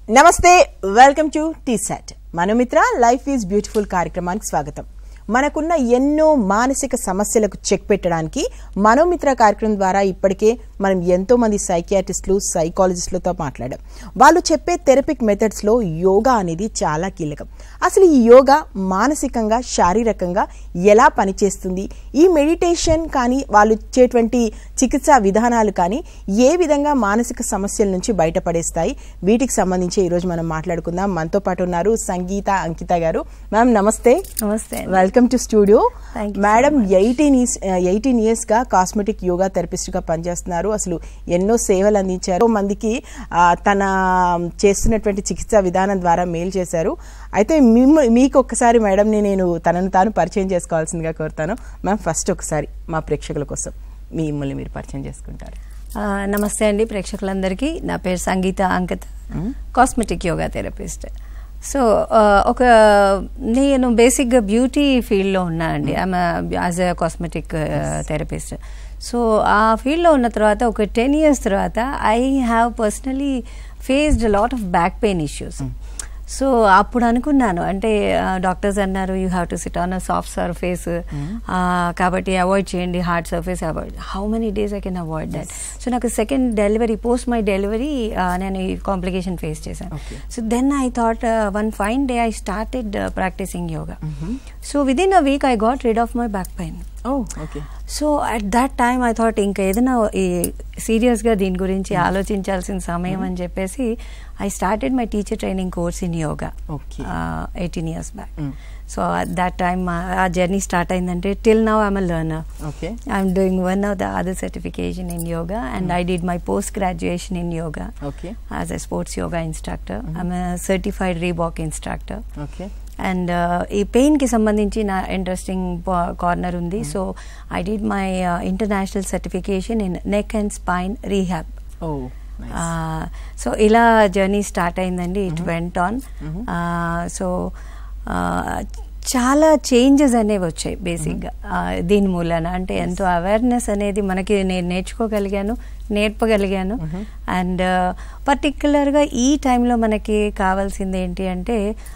నమస్తే welcome to T SAT Manamitra life is beautiful కార్యక్రమానికి స్వాగతం మనకున్న ఎన్నో మానసిక సమస్యలకు చెక్ పెట్టడానికి మనోమిత్ర కార్యక్రమం ద్వారా ఇప్పటికే మనం ఎంతో మంది సైకియాట్రిస్టులు సైకాలజిస్టులతో మాట్లాడాం వాళ్ళు చెప్పే థెరపిక్ మెథడ్స్లో యోగా అనేది చాలా కీలకం అసలు ఈ యోగా మానసికంగా శారీరకంగా ఎలా పనిచేస్తుంది ఈ మెడిటేషన్ కానీ వాళ్ళు ఇచ్చేటువంటి చికిత్సా విధానాలు కానీ ఏ విధంగా మానసిక సమస్యల నుంచి బయటపడేస్తాయి వీటికి సంబంధించి ఈరోజు మనం మాట్లాడుకుందాం మనతో పాటు ఉన్నారు సంగీత అంకిత గారు మ్యామ్ నమస్తే నమస్తే అండి. Welcome to studio Thank you so madam eighteen years eighteen years గా కాస్మెటిక్ యోగా థెరపిస్ట్ గా పనిచేస్తున్నారు అసలు ఎన్నో సేవలు అందించారు మందికి ఆ, తన చేస్తున్నటువంటి చికిత్సా విధానం ద్వారా మేలు చేశారు అయితే మిమ్మ మీకు ఒక్కసారి మేడంని నేను తనను తాను పరిచయం చేసుకోవాల్సిందిగా కోరుతాను మ్యామ్ ఫస్ట్ ఒకసారి మా ప్రేక్షకుల కోసం మిమ్మల్ని మీరు పరిచయం చేసుకుంటారు ఆ, నమస్తే అండి ప్రేక్షకులందరికీ నా పేరు Sangeetha Ankit cosmetic yoga therapist so ఆ, ఒక నేను బేసిక్గా బ్యూటీ ఫీల్డ్లో ఉన్నానండి I'm as a cosmetic therapist so ఆ ఫీల్డ్లో ఉన్న తర్వాత ఒక టెన్ ఇయర్స్ తర్వాత I have personally faced lot of back pain issues so అప్పుడు అనుకున్నాను అంటే డాక్టర్స్ అన్నారు you have to sit on a soft surface కాబట్టి అవాయిడ్ చేయండి hard surface avoid how many days I can avoid that so నాకు second delivery post my delivery నేను ఈ complication face చేశాను Okay. So then I thought one fine day I started practicing yoga so within a week I got rid of my back pain oh okay so at that time I thought ఇంకా ఏదైనా ఈ సీరియస్గా దీని గురించి ఆలోచించాల్సిన సమయం అని చెప్పేసి I started my teacher training course in yoga Okay. Eighteen years back Mm. So at that time ఆ జర్నీ స్టార్ట్ అయిందంటే till now I'm a learner okay I'm doing one of the other certification in yoga and I did my post graduation in yoga okay as a sports yoga instructor I'm certified Reebok instructor okay and ఈ పెయిన్కి సంబంధించి నా interesting corner ఉంది so I did my international certification in neck and spine rehab oh so ఇలా journey start అయిందండి it went on so చాలా changes అనేవి వచ్చాయి బేసిక్గా దీని మూలన అంటే ఎంతో అవేర్నెస్ అనేది మనకి నేను నేర్చుకోగలిగాను నేర్పగలిగాను అండ్ పర్టికులర్గా ఈ టైంలో మనకి కావాల్సింది ఏంటి అంటే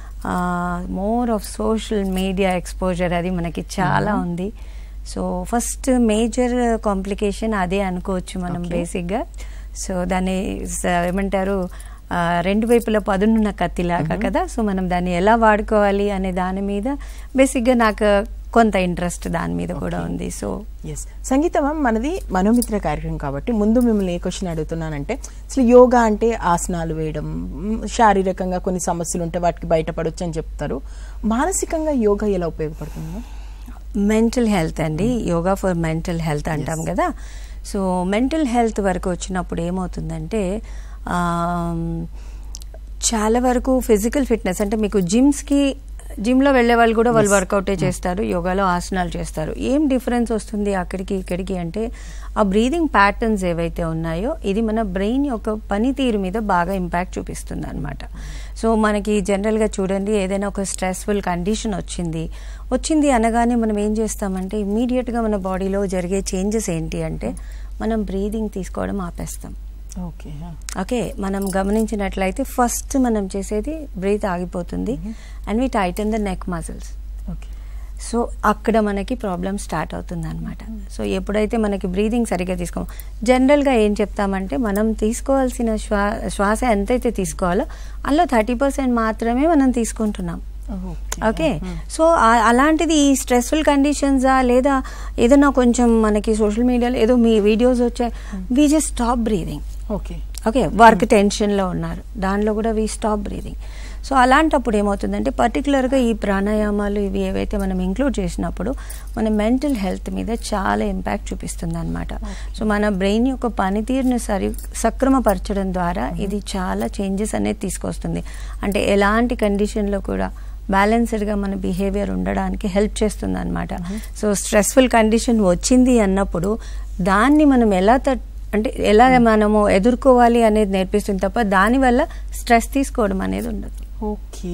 more of social media exposure అది మనకి చాలా ఉంది సో ఫస్ట్ మేజర్ కాంప్లికేషన్ అదే అనుకోవచ్చు మనం Okay. బేసిక్గా సో దాన్ని స- ఏమంటారు ఆ, రెండు వైపుల పదునున్న కత్తిలాగా కదా సో మనం దాన్ని ఎలా వాడుకోవాలి అనే దాని మీద బేసిక్గా నాకు కొంత ఇంట్రెస్ట్ దాని మీద కూడా Okay. ఉంది సో ఎస్ సంగీత మ్యామ్ మనది మనోమిత్ర కార్యక్రమం కాబట్టి ముందు మిమ్మల్ని ఏ క్వశ్చన్ అడుగుతున్నానంటే అసలు యోగా అంటే ఆసనాలు వేయడం మ్, శారీరకంగా కొన్ని సమస్యలు ఉంటే వాటికి బయటపడొచ్చు అని చెప్తారు మానసికంగా యోగా ఎలా ఉపయోగపడుతుంది మెంటల్ హెల్త్ అండి యోగా ఫర్ మెంటల్ హెల్త్ అంటాం Yes. కదా సో మెంటల్ హెల్త్ వరకు వచ్చినప్పుడు ఏమవుతుందంటే ఆమ్, చాలా వరకు ఫిజికల్ ఫిట్నెస్ అంటే మీకు జిమ్స్కి జిమ్లో వెళ్ళే వాళ్ళు కూడా వాళ్ళు Yes. వర్కౌటే చేస్తారు యోగాలో ఆసనాలు చేస్తారు ఏం డిఫరెన్స్ వస్తుంది అక్కడికి ఇక్కడికి అంటే ఆ బ్రీదింగ్ ప్యాటర్న్స్ ఏవైతే ఉన్నాయో ఇది మన బ్రెయిన్ యొక్క పనితీరు మీద బాగా ఇంపాక్ట్ చూపిస్తుంది అనమాట సో మనకి జనరల్గా చూడండి ఏదైనా ఒక స్ట్రెస్ఫుల్ కండిషన్ వచ్చింది వచ్చింది అనగానే మనం ఏం చేస్తామంటే ఇమీడియట్గా మన బాడీలో జరిగే చేంజెస్ ఏంటి అంటే మనం బ్రీదింగ్ తీసుకోవడం ఆపేస్తాం ఓకే ఓకే మనం గమనించినట్లయితే ఫస్ట్ మనం చేసేది బ్రీత్ ఆగిపోతుంది and we tighten the neck muscles okay so అక్కడ మనకి ప్రాబ్లమ్ స్టార్ట్ అవుతుంది అనమాట సో ఎప్పుడైతే మనకి బ్రీదింగ్ సరిగ్గా తీసుకో జనరల్గా ఏం చెప్తామంటే మనం తీసుకోవాల్సిన శ్వా శ్వాస ఎంతైతే తీసుకోవాలో అందులో థర్టీ పర్సెంట్ మాత్రమే మనం తీసుకుంటున్నాం ఓకే సో ఆ- అలాంటిది ఈ స్ట్రెస్ఫుల్ కండిషన్సా లేదా ఏదైనా కొంచెం మనకి సోషల్ మీడియాలో ఏదో మీ వీడియోస్ వచ్చాయి we just stop breathing okay okay work టెన్షన్లో ఉన్నారు దానిలో కూడా వీ స్టాప్ బ్రీదింగ్ సో అలాంటప్పుడు ఏమవుతుందంటే పర్టికులర్గా ఈ ప్రాణాయామాలు ఇవి ఏవైతే మనం ఇంక్లూడ్ చేసినప్పుడు మన మెంటల్ హెల్త్ మీద చాలా ఇంపాక్ట్ చూపిస్తుంది అనమాట సో మన బ్రెయిన్ యొక్క పనితీరుని సరి సక్రమపరచడం ద్వారా ఇది చాలా చేంజెస్ అనేది తీసుకొస్తుంది అంటే ఎలాంటి కండిషన్లో కూడా బ్యాలెన్స్డ్గా మన బిహేవియర్ ఉండడానికి హెల్ప్ చేస్తుంది అనమాట సో స్ట్రెస్ఫుల్ కండిషన్ వచ్చింది అన్నప్పుడు దాన్ని మనం ఎలా తట్ అంటే ఎలా మనము ఎదుర్కోవాలి అనేది నేర్పిస్తుంది తప్ప దానివల్ల స్ట్రెస్ తీసుకోవడం అనేది ఉండదు ఓకే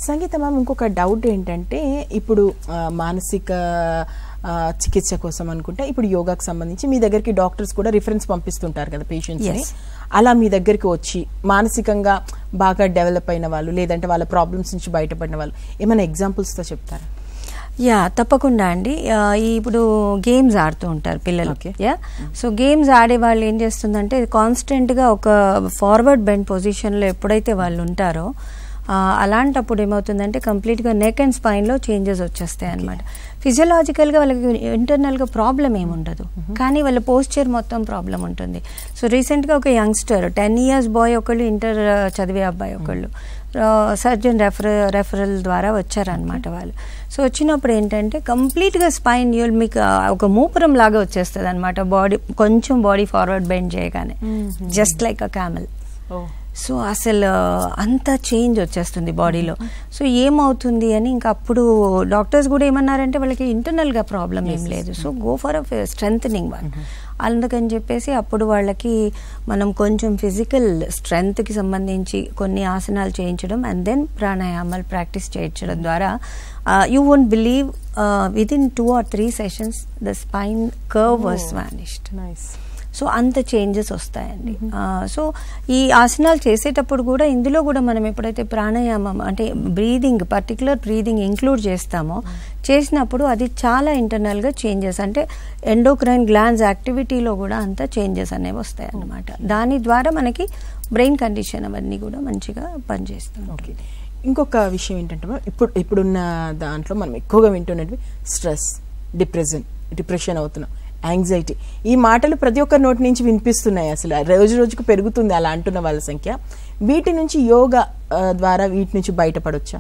సంగీత మ్యామ్ ఇంకొక డౌట్ ఏంటంటే ఇప్పుడు ఆ, మానసిక ఆ, చికిత్స కోసం అనుకుంటే ఇప్పుడు యోగాకు సంబంధించి మీ దగ్గరికి డాక్టర్స్ కూడా రిఫరెన్స్ పంపిస్తుంటారు కదా పేషెంట్స్ Yes. అలా మీ దగ్గరికి వచ్చి మానసికంగా బాగా డెవలప్ అయిన వాళ్ళు లేదంటే వాళ్ళ ప్రాబ్లమ్స్ నుంచి బయటపడిన వాళ్ళు ఏమైనా ఎగ్జాంపుల్స్ తో చెప్తారా యా తప్పకుండా అండి ఆ, ఈ ఇప్పుడు గేమ్స్ ఆడుతూ ఉంటారు పిల్లలు Okay. యా సో గేమ్స్ ఆడే వాళ్ళు ఏం చేస్తుందంటే కాన్స్టెంట్గా ఒక ఫార్వర్డ్ బెండ్ పొజిషన్లో ఎప్పుడైతే వాళ్ళు ఉంటారో ఆ, అలాంటప్పుడు ఏమవుతుందంటే కంప్లీట్గా నెక్ అండ్ స్పైన్లో చేంజెస్ వచ్చేస్తాయి అనమాట ఫిజియలాజికల్గా వాళ్ళకి ఇంటర్నల్గా ప్రాబ్లం ఏముండదు కానీ వాళ్ళ పోస్చర్ మొత్తం ప్రాబ్లం ఉంటుంది సో రీసెంట్గా ఒక యంగ్స్టర్ టెన్ ఇయర్స్ బాయ్ ఒకళ్ళు ఇంటర్ చదివే అబ్బాయి ఒకళ్ళు సర్జన్ రెఫర్ రెఫరల్ ద్వారా వచ్చారనమాట వాళ్ళు సో వచ్చినప్పుడు ఏంటంటే కంప్లీట్గా స్పైన్ యూల్ మీకు ఆ, ఒక మూపురం లాగా వచ్చేస్తుంది అనమాట బాడీ కొంచెం బాడీ ఫార్వర్డ్ బెండ్ చేయగానే just like a camel so అసలు అంత చేంజ్ వచ్చేస్తుంది బాడీలో సో ఏమవుతుంది అని ఇంకా అప్పుడు డాక్టర్స్ కూడా ఏమన్నారంటే వాళ్ళకి ఇంటర్నల్గా ప్రాబ్లం ఏం లేదు సో గో ఫర్ అ స్ట్రెంగ్ వన్ అందుకని చెప్పేసి అప్పుడు వాళ్ళకి మనం కొంచెం ఫిజికల్ స్ట్రెంగ్త్కి సంబంధించి కొన్ని ఆసనాలు చేయించడం అండ్ దెన్ ప్రాణాయామాలు ప్రాక్టీస్ చేయించడం ద్వారా you won't believe within two or three sessions the spine curve was vanished nice so అంత చేంజెస్ వస్తాయండి ఆ, సో ఈ ఆసనాలు చేసేటప్పుడు కూడా ఇందులో కూడా మనం ఎప్పుడైతే ప్రాణాయామం అంటే బ్రీదింగ్ పర్టికులర్ బ్రీదింగ్ ఇంక్లూడ్ చేస్తామో చేసినప్పుడు అది చాలా ఇంటర్నల్గా చేంజెస్ అంటే ఎండోక్రైన్ గ్లాన్స్ యాక్టివిటీలో కూడా అంత చేంజెస్ అనేవి వస్తాయి అన్నమాట దాని ద్వారా మనకి బ్రెయిన్ కండిషన్ అవన్నీ కూడా మంచిగా పనిచేస్తుంది ఓకే ఇంకొక విషయం ఏంటంటే మ్యామ్, ఇప్పుడు ఇప్పుడున్న దాంట్లో మనం ఎక్కువగా వింటున్నవి స్ట్రెస్ డిప్రెషన్ డిప్రెషన్ అవుతున్నాం యాంగ్జైటీ ఈ మాటలు ప్రతి ఒక్క నోటి నుంచి వినిపిస్తున్నాయి అసలు రోజు రోజుకు పెరుగుతుంది అలా అంటున్న వాళ్ళ సంఖ్య వీటి నుంచి యోగా ఆ, ద్వారా వీటి నుంచి బయటపడొచ్చా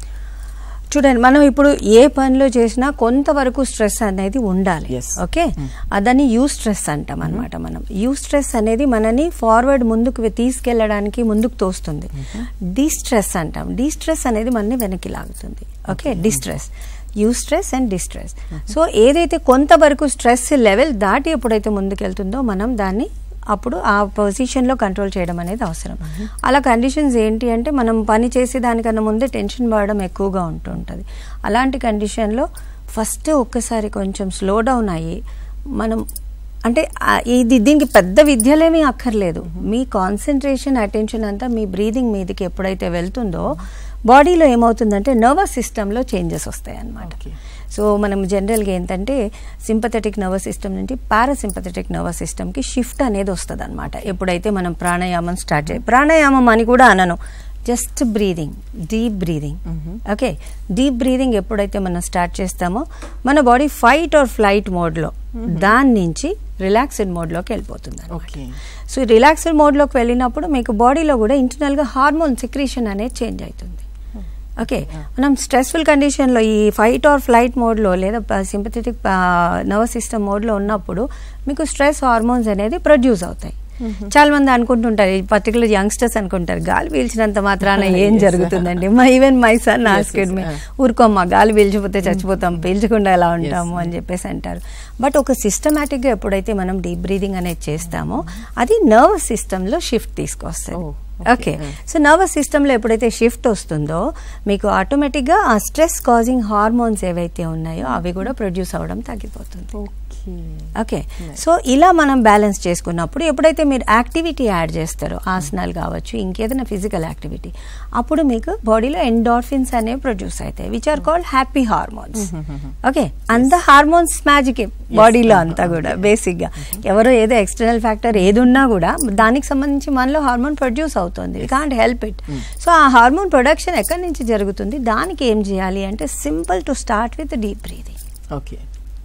చూడండి మనం ఇప్పుడు ఏ పనిలో చేసినా కొంతవరకు స్ట్రెస్ అనేది ఉండాలి Yes. ఓకే అదని యూ స్ట్రెస్ అంటాం అనమాట మనం యూ స్ట్రెస్ అనేది మనని ఫార్వర్డ్ ముందుకు తీసుకెళ్ళడానికి ముందుకు తోస్తుంది డిస్ట్రెస్ అంటాం డిస్ట్రెస్ అనేది మనని వెనక్కి లాగుతుంది okay distress eustress and distress so ఏదైతే కొంతవరకు స్ట్రెస్ లెవెల్ దాటి ఎప్పుడైతే ముందుకెళ్తుందో మనం దాన్ని అప్పుడు ఆ పొజిషన్లో కంట్రోల్ చేయడం అనేది అవసరం అలా కండిషన్స్ ఏంటి అంటే మనం పని చేసే దానికన్నా ముందే టెన్షన్ పడడం ఎక్కువగా ఉంటుంటుంది అలాంటి కండిషన్లో ఫస్ట్ ఒక్కసారి కొంచెం స్లో డౌన్ అయ్యి మనం అంటే ఆ ఇది దీనికి పెద్ద విద్యలేమీ అక్కర్లేదు మీ కాన్సన్ట్రేషన్ అటెన్షన్ అంతా మీ బ్రీదింగ్ మీదకి ఎప్పుడైతే వెళ్తుందో బాడీలో ఏమవుతుందంటే నర్వస్ సిస్టంలో చేంజెస్ వస్తాయి అన్నమాట Okay. సో మనం జనరల్గా ఏంటంటే సింపథెటిక్ నర్వస్ సిస్టమ్ నుంచి పారాసింపథెటిక్ నర్వస్ సిస్టమ్కి షిఫ్ట్ అనేది వస్తుంది అనమాట ఎప్పుడైతే మనం ప్రాణాయామం స్టార్ట్ చేయ ప్రాణాయామం అని కూడా అనను just breathing deep breathing okay deep breathing ఎప్పుడైతే మనం స్టార్ట్ చేస్తామో మన బాడీ ఫైట్ ఆర్ ఫ్లైట్ మోడ్లో దాని నుంచి రిలాక్స్డ్ మోడ్లోకి వెళ్ళిపోతుంది ఓకే సో రిలాక్స్డ్ మోడ్లోకి వెళ్ళినప్పుడు మీకు బాడీలో కూడా ఇంటర్నల్గా హార్మోన్ సిక్రీషన్ అనేది చేంజ్ అవుతుంది ఓకే మనం స్ట్రెస్ఫుల్ కండిషన్లో ఈ ఫైట్ ఆర్ ఫ్లైట్ మోడ్లో లేదా సింపథెటిక్ నర్వస్ సిస్టమ్ మోడ్లో ఉన్నప్పుడు మీకు స్ట్రెస్ హార్మోన్స్ అనేది ప్రొడ్యూస్ అవుతాయి చాలా మంది అనుకుంటుంటారు పర్టికులర్ యంగ్స్టర్స్ అనుకుంటారు గాలి పీల్చినంత మాత్రాన ఏం Yes. జరుగుతుందండి మా even my son Yes, asked yes, me ah. ఊరుకోమ్మా గాలి పీల్చిపోతే చచ్చిపోతాం పీల్చకుండా ఎలా ఉంటాము Yes. అని చెప్పేసి అంటారు బట్ ఒక సిస్టమేటిక్గా ఎప్పుడైతే మనం డీప్ బ్రీదింగ్ అనేది చేస్తామో అది నర్వస్ సిస్టంలో షిఫ్ట్ తీసుకొస్తుంది Oh, okay okay. So nervous సిస్టంలో ఎప్పుడైతే షిఫ్ట్ వస్తుందో మీకు ఆటోమేటిక్గా ఆ స్ట్రెస్ కాజింగ్ హార్మోన్స్ ఏవైతే ఉన్నాయో అవి కూడా ప్రొడ్యూస్ అవ్వడం తగ్గిపోతుంది ఓకే ఓకే సో ఇలా మనం బ్యాలెన్స్ చేసుకున్నప్పుడు ఎప్పుడైతే మీరు యాక్టివిటీ యాడ్ చేస్తారో ఆసనాలు కావచ్చు ఇంకేదైనా ఫిజికల్ యాక్టివిటీ అప్పుడు మీకు బాడీలో ఎండార్ఫిన్స్ అనేవి ప్రొడ్యూస్ అవుతాయి which are called happy hormones okay అంత హార్మోన్స్ మ్యాజిక్ బాడీలో అంతా కూడా బేసిక్గా ఎవరో ఏదో ఎక్స్టర్నల్ ఫ్యాక్టర్ ఏది ఉన్నా కూడా దానికి సంబంధించి మనలో హార్మోన్ ప్రొడ్యూస్ అవుతుంది కాంట్ హెల్ప్ ఇట్ సో ఆ హార్మోన్ ప్రొడక్షన్ ఎక్కడి నుంచి జరుగుతుంది దానికి ఏం చేయాలి అంటే simple to start with deep breathing okay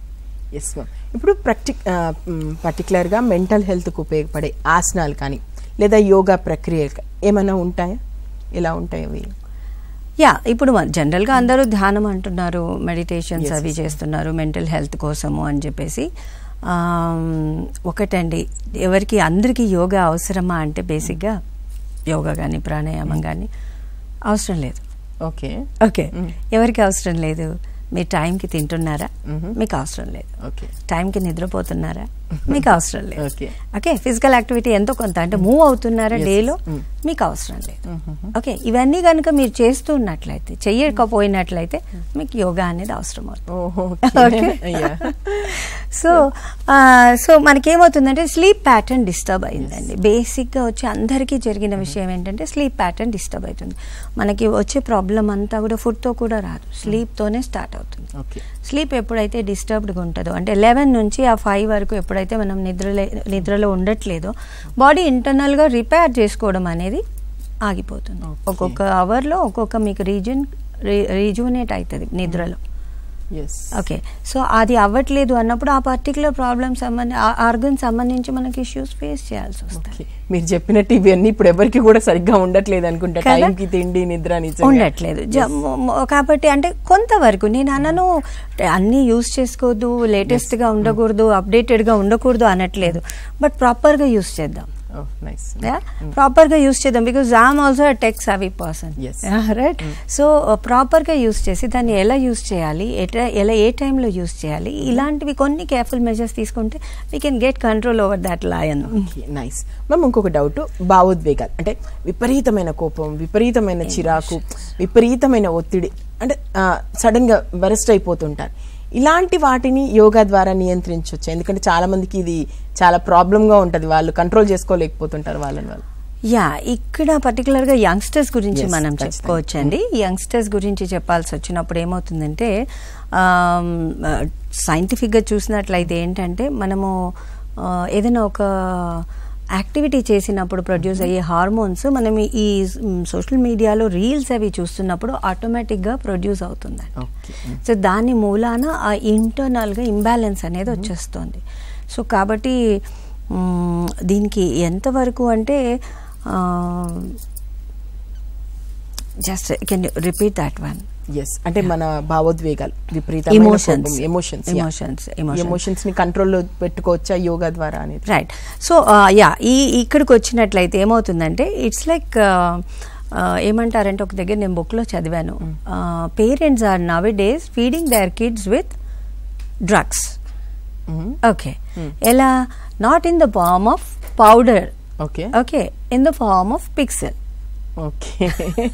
yes ma'am ఇప్పుడు ప్రాక్టి పర్టికులర్గా మెంటల్ హెల్త్కు ఉపయోగపడే ఆసనాలు కానీ లేదా యోగా ప్రక్రియ ఏమైనా ఉంటాయా ఎలా ఉంటాయి అవి యా ఇప్పుడు మన- జనరల్గా అందరూ ధ్యానం అంటున్నారు మెడిటేషన్స్ Yes, అవి yes. చేస్తున్నారు మెంటల్ హెల్త్ కోసము అని చెప్పేసి ఆమ్, ఒకటండి ఎవరికి అందరికీ యోగా అవసరమా అంటే బేసిక్గా యోగా కానీ ప్రాణాయామం కానీ అవసరం లేదు ఓకే ఓకే Mm. ఎవరికి అవసరం లేదు మీరు టైంకి తింటున్నారా Mhm. మీకు అవసరం లేదు ఓకే టైంకి నిద్రపోతున్నారా మీకు అవసరం లేదు Okay. ఓకే ఫిజికల్ యాక్టివిటీ ఎంతో కొంత అంటే మూవ్ అవుతున్నారా డేలో మీకు అవసరం లేదు ఓకే ఇవన్నీ కనుక మీరు చేస్తూ ఉన్నట్లయితే చెయ్యకపోయినట్లయితే మీకు యోగా అనేది అవసరం అవుతుంది ఓహో Okay. సో సో మనకేమవుతుందంటే స్లీప్ ప్యాటర్న్ డిస్టర్బ్ అయిందండి బేసిక్గా వచ్చి అందరికీ జరిగిన విషయం ఏంటంటే స్లీప్ ప్యాటర్న్ డిస్టర్బ్ అవుతుంది మనకి వచ్చే ప్రాబ్లం అంతా కూడా ఫుడ్తో కూడా రాదు స్లీప్తోనే స్టార్ట్ అవుతుంది ఓకే స్లీప్ ఎప్పుడైతే డిస్టర్బ్డ్గా ఉంటుందో అంటే లెవెన్ నుంచి ఆ ఫైవ్ వరకు ఎప్పుడైతే మనం నిద్రలే నిద్రలో ఉండట్లేదో బాడీ ఇంటర్నల్గా రిపేర్ చేసుకోవడం అనేది ఆగిపోతుంది Okay. ఒక్కొక్క అవర్లో ఒక్కొక్క మీకు రీజన్ రీజునేట్ అవుతుంది నిద్రలో ఎస్ ఓకే సో అది అవ్వట్లేదు అన్నప్పుడు ఆ పర్టికులర్ ప్రాబ్లమ్ సంబంధ ఆర్గన్ సంబంధించి మనకి ఇష్యూస్ ఫేస్ చేయాల్సి వస్తాయి ఓకే మీరు చెప్పినట్టు ఇవన్నీ ఇప్పుడు ఎవరికి కూడా సరిగ్గా ఉండట్లేదు అనుకుంటా కదా? టైంకి తిండి నిద్ర నిజంగా. ఉండట్లేదు జ- మొ- మొ- కాబట్టి అంటే కొంతవరకు నేను అనను అన్ని యూస్ చేసుకోవద్దు లేటెస్ట్ గా ఉండకూడదు అప్డేటెడ్ గా ఉండకూడదు అనట్లేదు బట్ ప్రాపర్ గా యూస్ చేద్దాం Oh, nice. ప్రాపర్ గా యూస్ చేద్దాం because I'm also tech savvy person Yes. Right so proper గా యూస్ చేసి దాన్ని ఎలా యూస్ చేయాలి ఎట- ఎలా ఏ టైంలో యూస్ చేయాలి ఇలాంటివి కొన్ని కేర్ఫుల్ మెజర్స్ తీసుకుంటే we can get control over that line okay nice ma'am ఇంకొక డౌట్ భావోద్వేగాలు అంటే విపరీతమైన కోపం విపరీతమైన చిరాకు విపరీతమైన ఒత్తిడి అంటే సడన్ గా బరెస్ట్ అయిపోతుంటారు ఇలాంటి వాటిని యోగా ద్వారా నియంత్రించవచ్చు ఎందుకంటే చాలా మందికి ఇది చాలా ప్రాబ్లమ్ గా ఉంటది వాళ్ళు కంట్రోల్ చేసుకోలేకపోతుంటారు వాళ్ళని వాళ్ళు యా ఇక్కడ పర్టికులర్ గా యంగ్స్టర్స్ గురించి Yes, మనం ఖచ్చితంగా. చెప్పుకోవచ్చండి యంగ్స్టర్స్ గురించి చెప్పాల్సి వచ్చినప్పుడు ఏమవుతుందంటే సైంటిఫిక్ గా చూసినట్లయితే ఏంటంటే మనము ఆ, ఏదైనా ఒక యాక్టివిటీ చేసినప్పుడు ప్రొడ్యూస్ అయ్యే హార్మోన్స్ మనం ఈ సోషల్ మీడియాలో రీల్స్ అవి చూస్తున్నప్పుడు ఆటోమేటిక్గా ప్రొడ్యూస్ అవుతుందండి ఓకే సో దాని మూలాన ఆ ఇంటర్నల్గా ఇంబ్యాలెన్స్ అనేది వచ్చేస్తుంది సో కాబట్టి మ్, దీనికి ఎంతవరకు అంటే just can repeat that one yes అంటే మన భావోద్వేగాలు విపరీతమైన Emotions. Emotions Emotions, emotions. Emotions ని కంట్రోల్లో పెట్టుకోవచ్చా యోగా ద్వారా అనేది రైట్ సో యా ఈ ఇక్కడికి వచ్చినట్లయితే ఏమవుతుందంటే ఇట్స్ లైక్ ఏమంటారంటే ఒక దగ్గర నేను బుక్లో చదివాను parents are nowadays feeding their kids with drugs okay ఎలా not in the form of powder okay okay in the form of pixel okay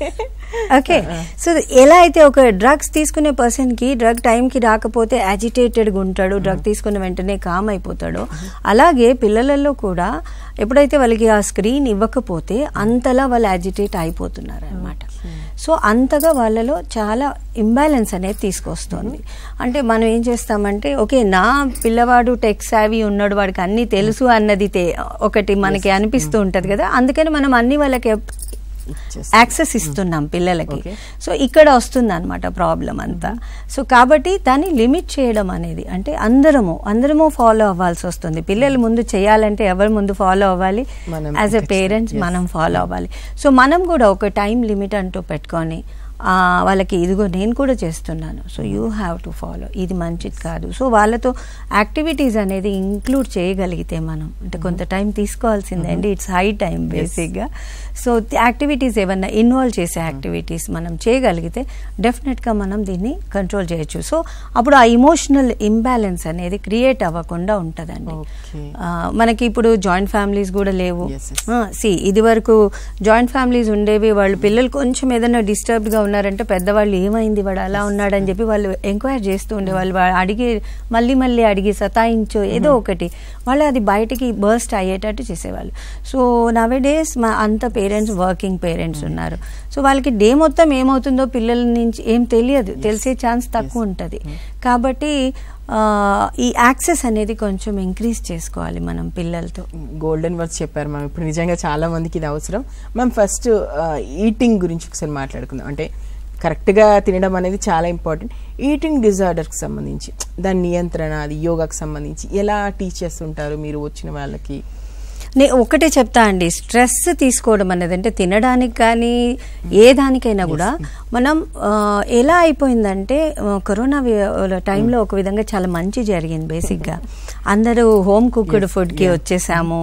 okay so ఎలా అయితే ఒక డ్రగ్స్ తీసుకునే పర్సన్ కి డ్రగ్ టైంకి రాకపోతే agitated గా ఉంటాడు డ్రగ్ తీసుకున్న వెంటనే కామ్ అయిపోతాడో అలాగే పిల్లలలో కూడా ఎప్పుడైతే వాళ్ళకి ఆ స్క్రీన్ ఇవ్వకపోతే అంతలా వాళ్ళు యాజిటేట్ అయిపోతున్నారు అనమాట సో అంతగా వాళ్ళలో చాలా ఇంబ్యాలెన్స్ అనేది తీసుకొస్తుంది అంటే మనం ఏం చేస్తామంటే ఓకే నా పిల్లవాడు టెక్ సావి ఉన్నాడు వాడికి అన్ని తెలుసు అన్నది తే- ఒకటి మనకి అనిపిస్తూ ఉంటది కదా అందుకని మనం అన్ని వాళ్ళకి ఇచ్చేస్తా. యాక్సెస్ ఇస్తున్నాం పిల్లలకి Okay. సో ఇక్కడ వస్తుంది అనమాట ప్రాబ్లం అంతా సో కాబట్టి దాన్ని లిమిట్ చేయడం అనేది అంటే అందరము అందరము ఫాలో అవ్వాల్సి వస్తుంది పిల్లలు ముందు చేయాలంటే ఎవరు ముందు ఫాలో అవ్వాలి మనం యాజ్ ఎ ఖచ్చితంగా, పేరెంట్స్ yes. మనం ఫాలో అవ్వాలి సో మనం కూడా ఒక టైం లిమిట్ అంటూ పెట్టుకొని ఆ, వాళ్ళకి ఇదిగో నేను కూడా చేస్తున్నాను so you have to follow ఇది మంచిది కాదు సో వాళ్ళతో యాక్టివిటీస్ అనేది ఇంక్లూడ్ చేయగలిగితే మనం అంటే కొంత టైం తీసుకోవాల్సిందే అండి ఇట్స్ హై టైం బేసిక్గా సో యాక్టివిటీస్ ఏమన్నా ఇన్వాల్వ్ చేసే యాక్టివిటీస్ మనం చేయగలిగితే డెఫినెట్గా మనం దీన్ని కంట్రోల్ చేయొచ్చు సో అప్పుడు ఆ ఇమోషనల్ ఇంబ్యాలెన్స్ అనేది క్రియేట్ అవ్వకుండా ఉంటుందండి Okay. ఆ, మనకి ఇప్పుడు జాయింట్ ఫ్యామిలీస్ కూడా లేవు Yes, yes. సి ఇది వరకు జాయింట్ ఫ్యామిలీస్ ఉండేవి వాళ్ళు పిల్లలు కొంచెం ఏదైనా డిస్టర్బ్డ్ గా ఉన్నారంటే పెద్దవాళ్ళు ఏమైంది వాడు అలా ఉన్నాడని చెప్పి వాళ్ళు ఎంక్వైరీ చేస్తూ ఉండేవాళ్ళు వాళ్ళు అడిగి మళ్ళీ మళ్ళీ అడిగి సతాయించో ఏదో ఒకటి వాళ్ళు అది బయటికి బర్స్ట్ అయ్యేటట్టు చేసేవాళ్ళు సో నవే డేస్ మా అంత పేరెంట్స్ వర్కింగ్ పేరెంట్స్ ఉన్నారు సో వాళ్ళకి డే మొత్తం ఏమవుతుందో పిల్లల నుంచి ఏం తెలియదు తెలిసే ఛాన్స్ తక్కువ ఉంటుంది కాబట్టి ఆ, ఈ యాక్సెస్ అనేది కొంచెం ఇంక్రీజ్ చేసుకోవాలి మనం పిల్లలతో గోల్డెన్ వర్డ్స్ చెప్పారు మ్యామ్ ఇప్పుడు నిజంగా చాలా మందికి ఇది అవసరం మ్యామ్ ఫస్ట్ ఈటింగ్ గురించి ఒకసారి మాట్లాడుకుందాం అంటే కరెక్ట్గా తినడం అనేది చాలా ఇంపార్టెంట్ ఈటింగ్ డిజార్డర్కి సంబంధించి దాని నియంత్రణ అది యోగాకి సంబంధించి ఎలా టీచ్ చేస్తుంటారు మీరు వచ్చిన వాళ్ళకి నేను ఒకటే చెప్తా అండి స్ట్రెస్ తీసుకోవడం అనేది అంటే తినడానికి కానీ ఏ దానికైనా కూడా మనం ఆ, ఎలా అయిపోయిందంటే ఆ, కరోనా వి- టైంలో ఒక విధంగా చాలా మంచి జరిగింది బేసిక్గా అందరూ హోమ్ కుక్డ్ ఫుడ్కి వచ్చేసాము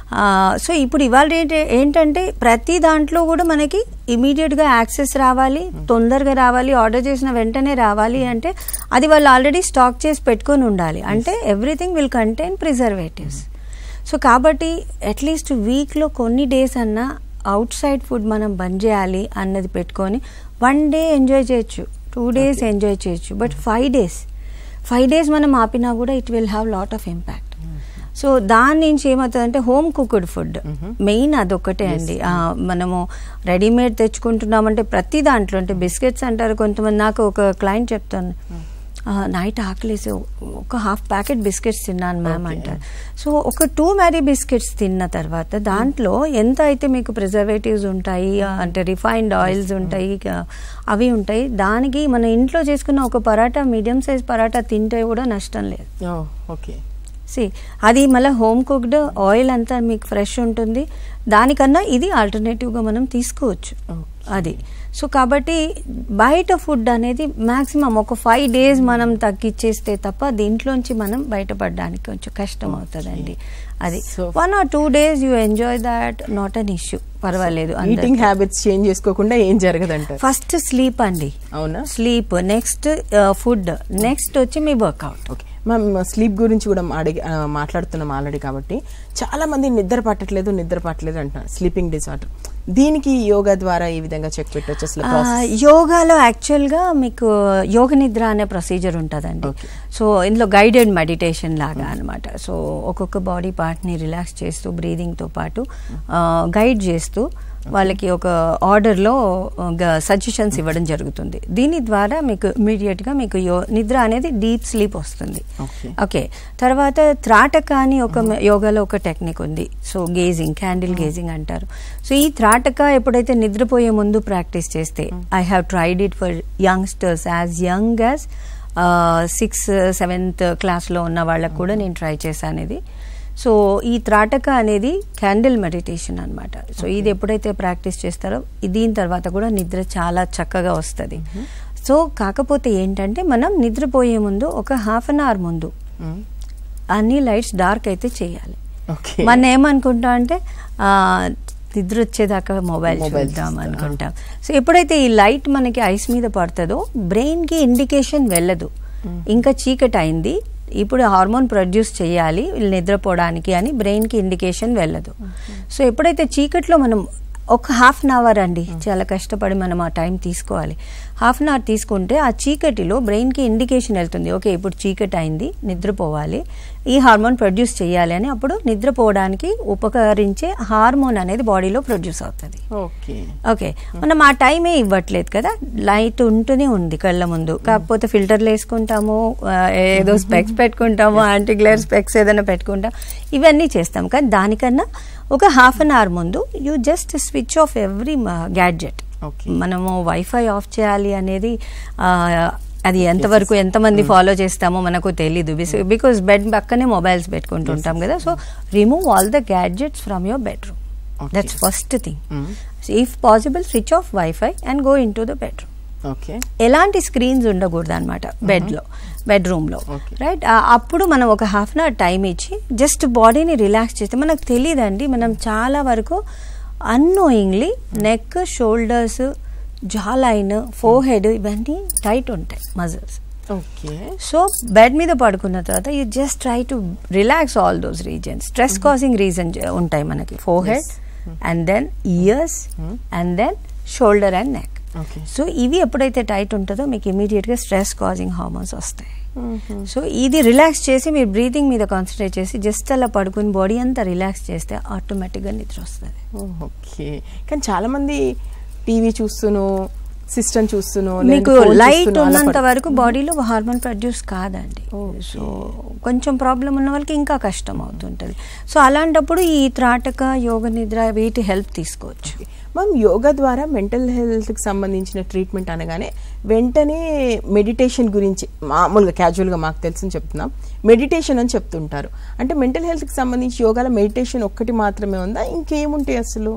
సో ఇప్పుడు ఇవాళ ఏంటి ఏంటంటే ప్రతి దాంట్లో కూడా మనకి ఇమీడియట్గా యాక్సెస్ రావాలి తొందరగా రావాలి ఆర్డర్ చేసిన వెంటనే రావాలి అంటే అది వాళ్ళు ఆల్రెడీ స్టాక్ చేసి పెట్టుకొని ఉండాలి అంటే everything will contain preservatives so కాబట్టి అట్లీస్ట్ వీక్లో కొన్ని డేస్ అన్నా అవుట్ సైడ్ ఫుడ్ మనం బంద్ చేయాలి అన్నది పెట్టుకొని వన్ డే ఎంజాయ్ చేయొచ్చు టూ డేస్ ఎంజాయ్ చేయొచ్చు but five days five days మనం ఆపినా కూడా it will have lot of impact so దాని నుంచి ఏమవుతుందంటే హోమ్ కుక్డ్ ఫుడ్ మెయిన్ అదొక్కటే అండి ఆ, మనము రెడీమేడ్ తెచ్చుకుంటున్నామంటే ప్రతి దాంట్లో అంటే బిస్కెట్స్ అంటారు కొంతమంది నాకు ఒక క్లయింట్ చెప్తాను నైట్ ఆకలేసి ఒక హాఫ్ ప్యాకెట్ బిస్కెట్స్ తిన్నాను మ్యామ్ అంటారు సో ఒక టూ మ్యారీ బిస్కెట్స్ తిన్న తర్వాత దాంట్లో ఎంత అయితే మీకు ప్రిజర్వేటివ్స్ ఉంటాయి ఆ, అంటే రిఫైన్డ్ ఆయిల్స్ ఉంటాయి ఇక అవి ఉంటాయి దానికి మన ఇంట్లో చేసుకున్న ఒక పరాటా మీడియం సైజ్ పరాటా తింటే కూడా నష్టం లేదు ఓకే సి అది మళ్ళీ హోమ్ కుక్డ్ ఆయిల్ అంతా మీకు ఫ్రెష్ ఉంటుంది దానికన్నా ఇది ఆల్టర్నేటివ్గా మనం తీసుకోవచ్చు అది సో కాబట్టి బయట ఫుడ్ అనేది మాక్సిమం ఒక ఫైవ్ డేస్ మనం తగ్గించేస్తే తప్ప దీంట్లోంచి మనం బయటపడడానికి కొంచెం కష్టం అవుతుందండి అది So- one or two days you enjoy that not an issue పర్వాలేదు ఈటింగ్ హ్యాబిట్స్ చేంజ్ చేసుకోకుండా ఏం జరగదంటారు ఫస్ట్ స్లీప్ అండి అవునా స్లీప్ నెక్స్ట్ ఫుడ్ నెక్స్ట్ వచ్చి మీ వర్కౌట్ ఓకే మ్యామ్ స్లీప్ గురించి కూడా అడిగి ఆ, మాట్లాడుతున్నాం ఆల్రెడీ కాబట్టి చాలా మంది నిద్ర పట్టట్లేదు నిద్ర పట్టలేదు అంటున్నారు స్లీపింగ్ డిసార్డర్ దీనికి యోగా ద్వారా ఈ విధంగా చెక్ పెట్టవచ్చు అసలు ఆ, process? యోగాలో యాక్చువల్గా మీకు యోగ నిద్ర అనే ప్రొసీజర్ ఉంటుందండి Okay. సో ఇందులో గైడెడ్ మెడిటేషన్ లాగా అనమాట సో ఒక్కొక్క బాడీ పార్ట్ని రిలాక్స్ చేస్తూ బ్రీదింగ్తో పాటు గైడ్ చేస్తూ వాళ్ళకి ఒక ఆర్డర్లో సజెషన్స్ ఇవ్వడం జరుగుతుంది దీని ద్వారా మీకు ఇమీడియట్గా మీకు యో నిద్ర అనేది డీప్ స్లీప్ వస్తుంది Okay. ఓకే తర్వాత త్రాటక అని ఒక మె- యోగాలో ఒక టెక్నిక్ ఉంది సో గేజింగ్ క్యాండిల్ గేజింగ్ అంటారు సో ఈ త్రాటక ఎప్పుడైతే నిద్రపోయే ముందు ప్రాక్టీస్ చేస్తే I have tried it for youngsters as young as six seventh క్లాస్లో ఉన్న వాళ్ళకు కూడా నేను ట్రై చేశాను ఇది సో ఈ త్రాటక అనేది క్యాండిల్ మెడిటేషన్ అన్నమాట సో ఇది ఎప్పుడైతే ప్రాక్టీస్ చేస్తారో ఈ- దీని తర్వాత కూడా నిద్ర చాలా చక్కగా వస్తుంది సో కాకపోతే ఏంటంటే మనం నిద్రపోయే ముందు ఒక హాఫ్ అన్ అవర్ ముందు మ్మ్. అన్ని లైట్స్ డార్క్ అయితే చేయాలి ఓకే మనం ఏమనుకుంటాం అంటే ఆ, నిద్ర వచ్చేదాకా మొబైల్ Mobile చూద్దాం చూస్తా. అనుకుంటాం సో ఎప్పుడైతే ఈ లైట్ మనకి ఐస్ మీద పడుతుందో బ్రెయిన్ కి ఇండికేషన్ వెళ్ళదు ఇంకా చీకటి అయింది ఇప్పుడు హార్మోన్ ప్రొడ్యూస్ చేయాలి వీళ్ళు నిద్రపోవడానికి అని బ్రెయిన్ కి ఇండికేషన్ వెళ్ళదు సో ఎప్పుడైతే చీకట్లో మనం ఒక హాఫ్ అన్ అవర్ అండి చాలా కష్టపడి మనం ఆ టైం తీసుకోవాలి హాఫ్ అన్ అవర్ తీసుకుంటే ఆ చీకటిలో బ్రెయిన్కి ఇండికేషన్ వెళ్తుంది ఓకే ఇప్పుడు చీకటి అయింది నిద్రపోవాలి ఈ హార్మోన్ ప్రొడ్యూస్ చేయాలి అని అప్పుడు నిద్రపోవడానికి ఉపకరించే హార్మోన్ అనేది బాడీలో ప్రొడ్యూస్ అవుతుంది ఓకే ఓకే మనం ఆ టైమే ఇవ్వట్లేదు కదా లైట్ ఉంటూనే ఉంది కళ్ళ ముందు కాకపోతే ఫిల్టర్లు వేసుకుంటాము ఆ, ఏదో స్పెక్స్ పెట్టుకుంటాము యాంటీ గ్లేర్ స్పెక్స్ ఏదైనా పెట్టుకుంటాం ఇవన్నీ చేస్తాం కానీ దానికన్నా ఒక హాఫ్ అన్ అవర్ ముందు you just switch off every gadget Okay. మనము వైఫై ఆఫ్ చేయాలి అనేది ఆ, అది ఎంతవరకు ఎంతమంది ఫాలో చేస్తామో మనకు తెలీదు బికాస్ బెడ్ పక్కనే మొబైల్స్ పెట్టుకుంటుంటాం కదా so remove all the gadgets from your bedroom Okay. That's first thing hmm. If possible switch off WiFi and go into the bedroom okay ఎలాంటి స్క్రీన్స్ ఉండకూడదు అనమాట బెడ్లో బెడ్రూమ్లో Okay. రైట్ అప్పుడు మనం ఒక హాఫ్ అన్ అవర్ టైం ఇచ్చి just బాడీని రిలాక్స్ చేస్తే మనకు తెలియదండి మనం చాలా వరకు annoyingly neck shoulders jaw line forehead ఇవన్నీ టైట్ ఉంటాయి మజిల్స్ ఓకే సో బెడ్ మీద పడుకున్న తర్వాత you just try to relax all those reasons stress causing reason ఉంటాయి మనకి forehead and then ears and then shoulder and neck okay so ఇవి ఎప్పుడైతే tight ఉంటుందో మీకు ఇమీడియట్గా స్ట్రెస్ కాజింగ్ హార్మోన్స్ వస్తాయి సో ఇది రిలాక్స్ చేసి మీరు బ్రీతింగ్ మీద కాన్సన్ట్రేట్ చేసి జస్ట్ అలా పడుకుని బాడీ అంతా రిలాక్స్ చేస్తే ఆటోమేటిక్గా నిద్ర వస్తుంది ఓకే కానీ చాలా మంది టీవీ చూస్తూను సిస్టమ్ చూస్తూను మీకు లైట్ ఉన్నంత వరకు బాడీలో హార్మోన్ ప్రొడ్యూస్ కాదండి సో కొంచెం ప్రాబ్లం ఉన్న వాళ్ళకి ఇంకా కష్టం అవుతుంటుంది సో అలాంటప్పుడు ఈ త్రాటక యోగ నిద్ర వీటి హెల్ప్ తీసుకోవచ్చు మ్యామ్ యోగా ద్వారా మెంటల్ హెల్త్కి సంబంధించిన ట్రీట్మెంట్ అనగానే వెంటనే మెడిటేషన్ గురించి మామూలుగా క్యాజువల్గా మాకు తెలిసి చెప్తున్నాం మెడిటేషన్ అని చెప్తుంటారు అంటే మెంటల్ హెల్త్కి సంబంధించి యోగాలో మెడిటేషన్ ఒక్కటి మాత్రమే ఉందా ఇంకేముంటాయి అసలు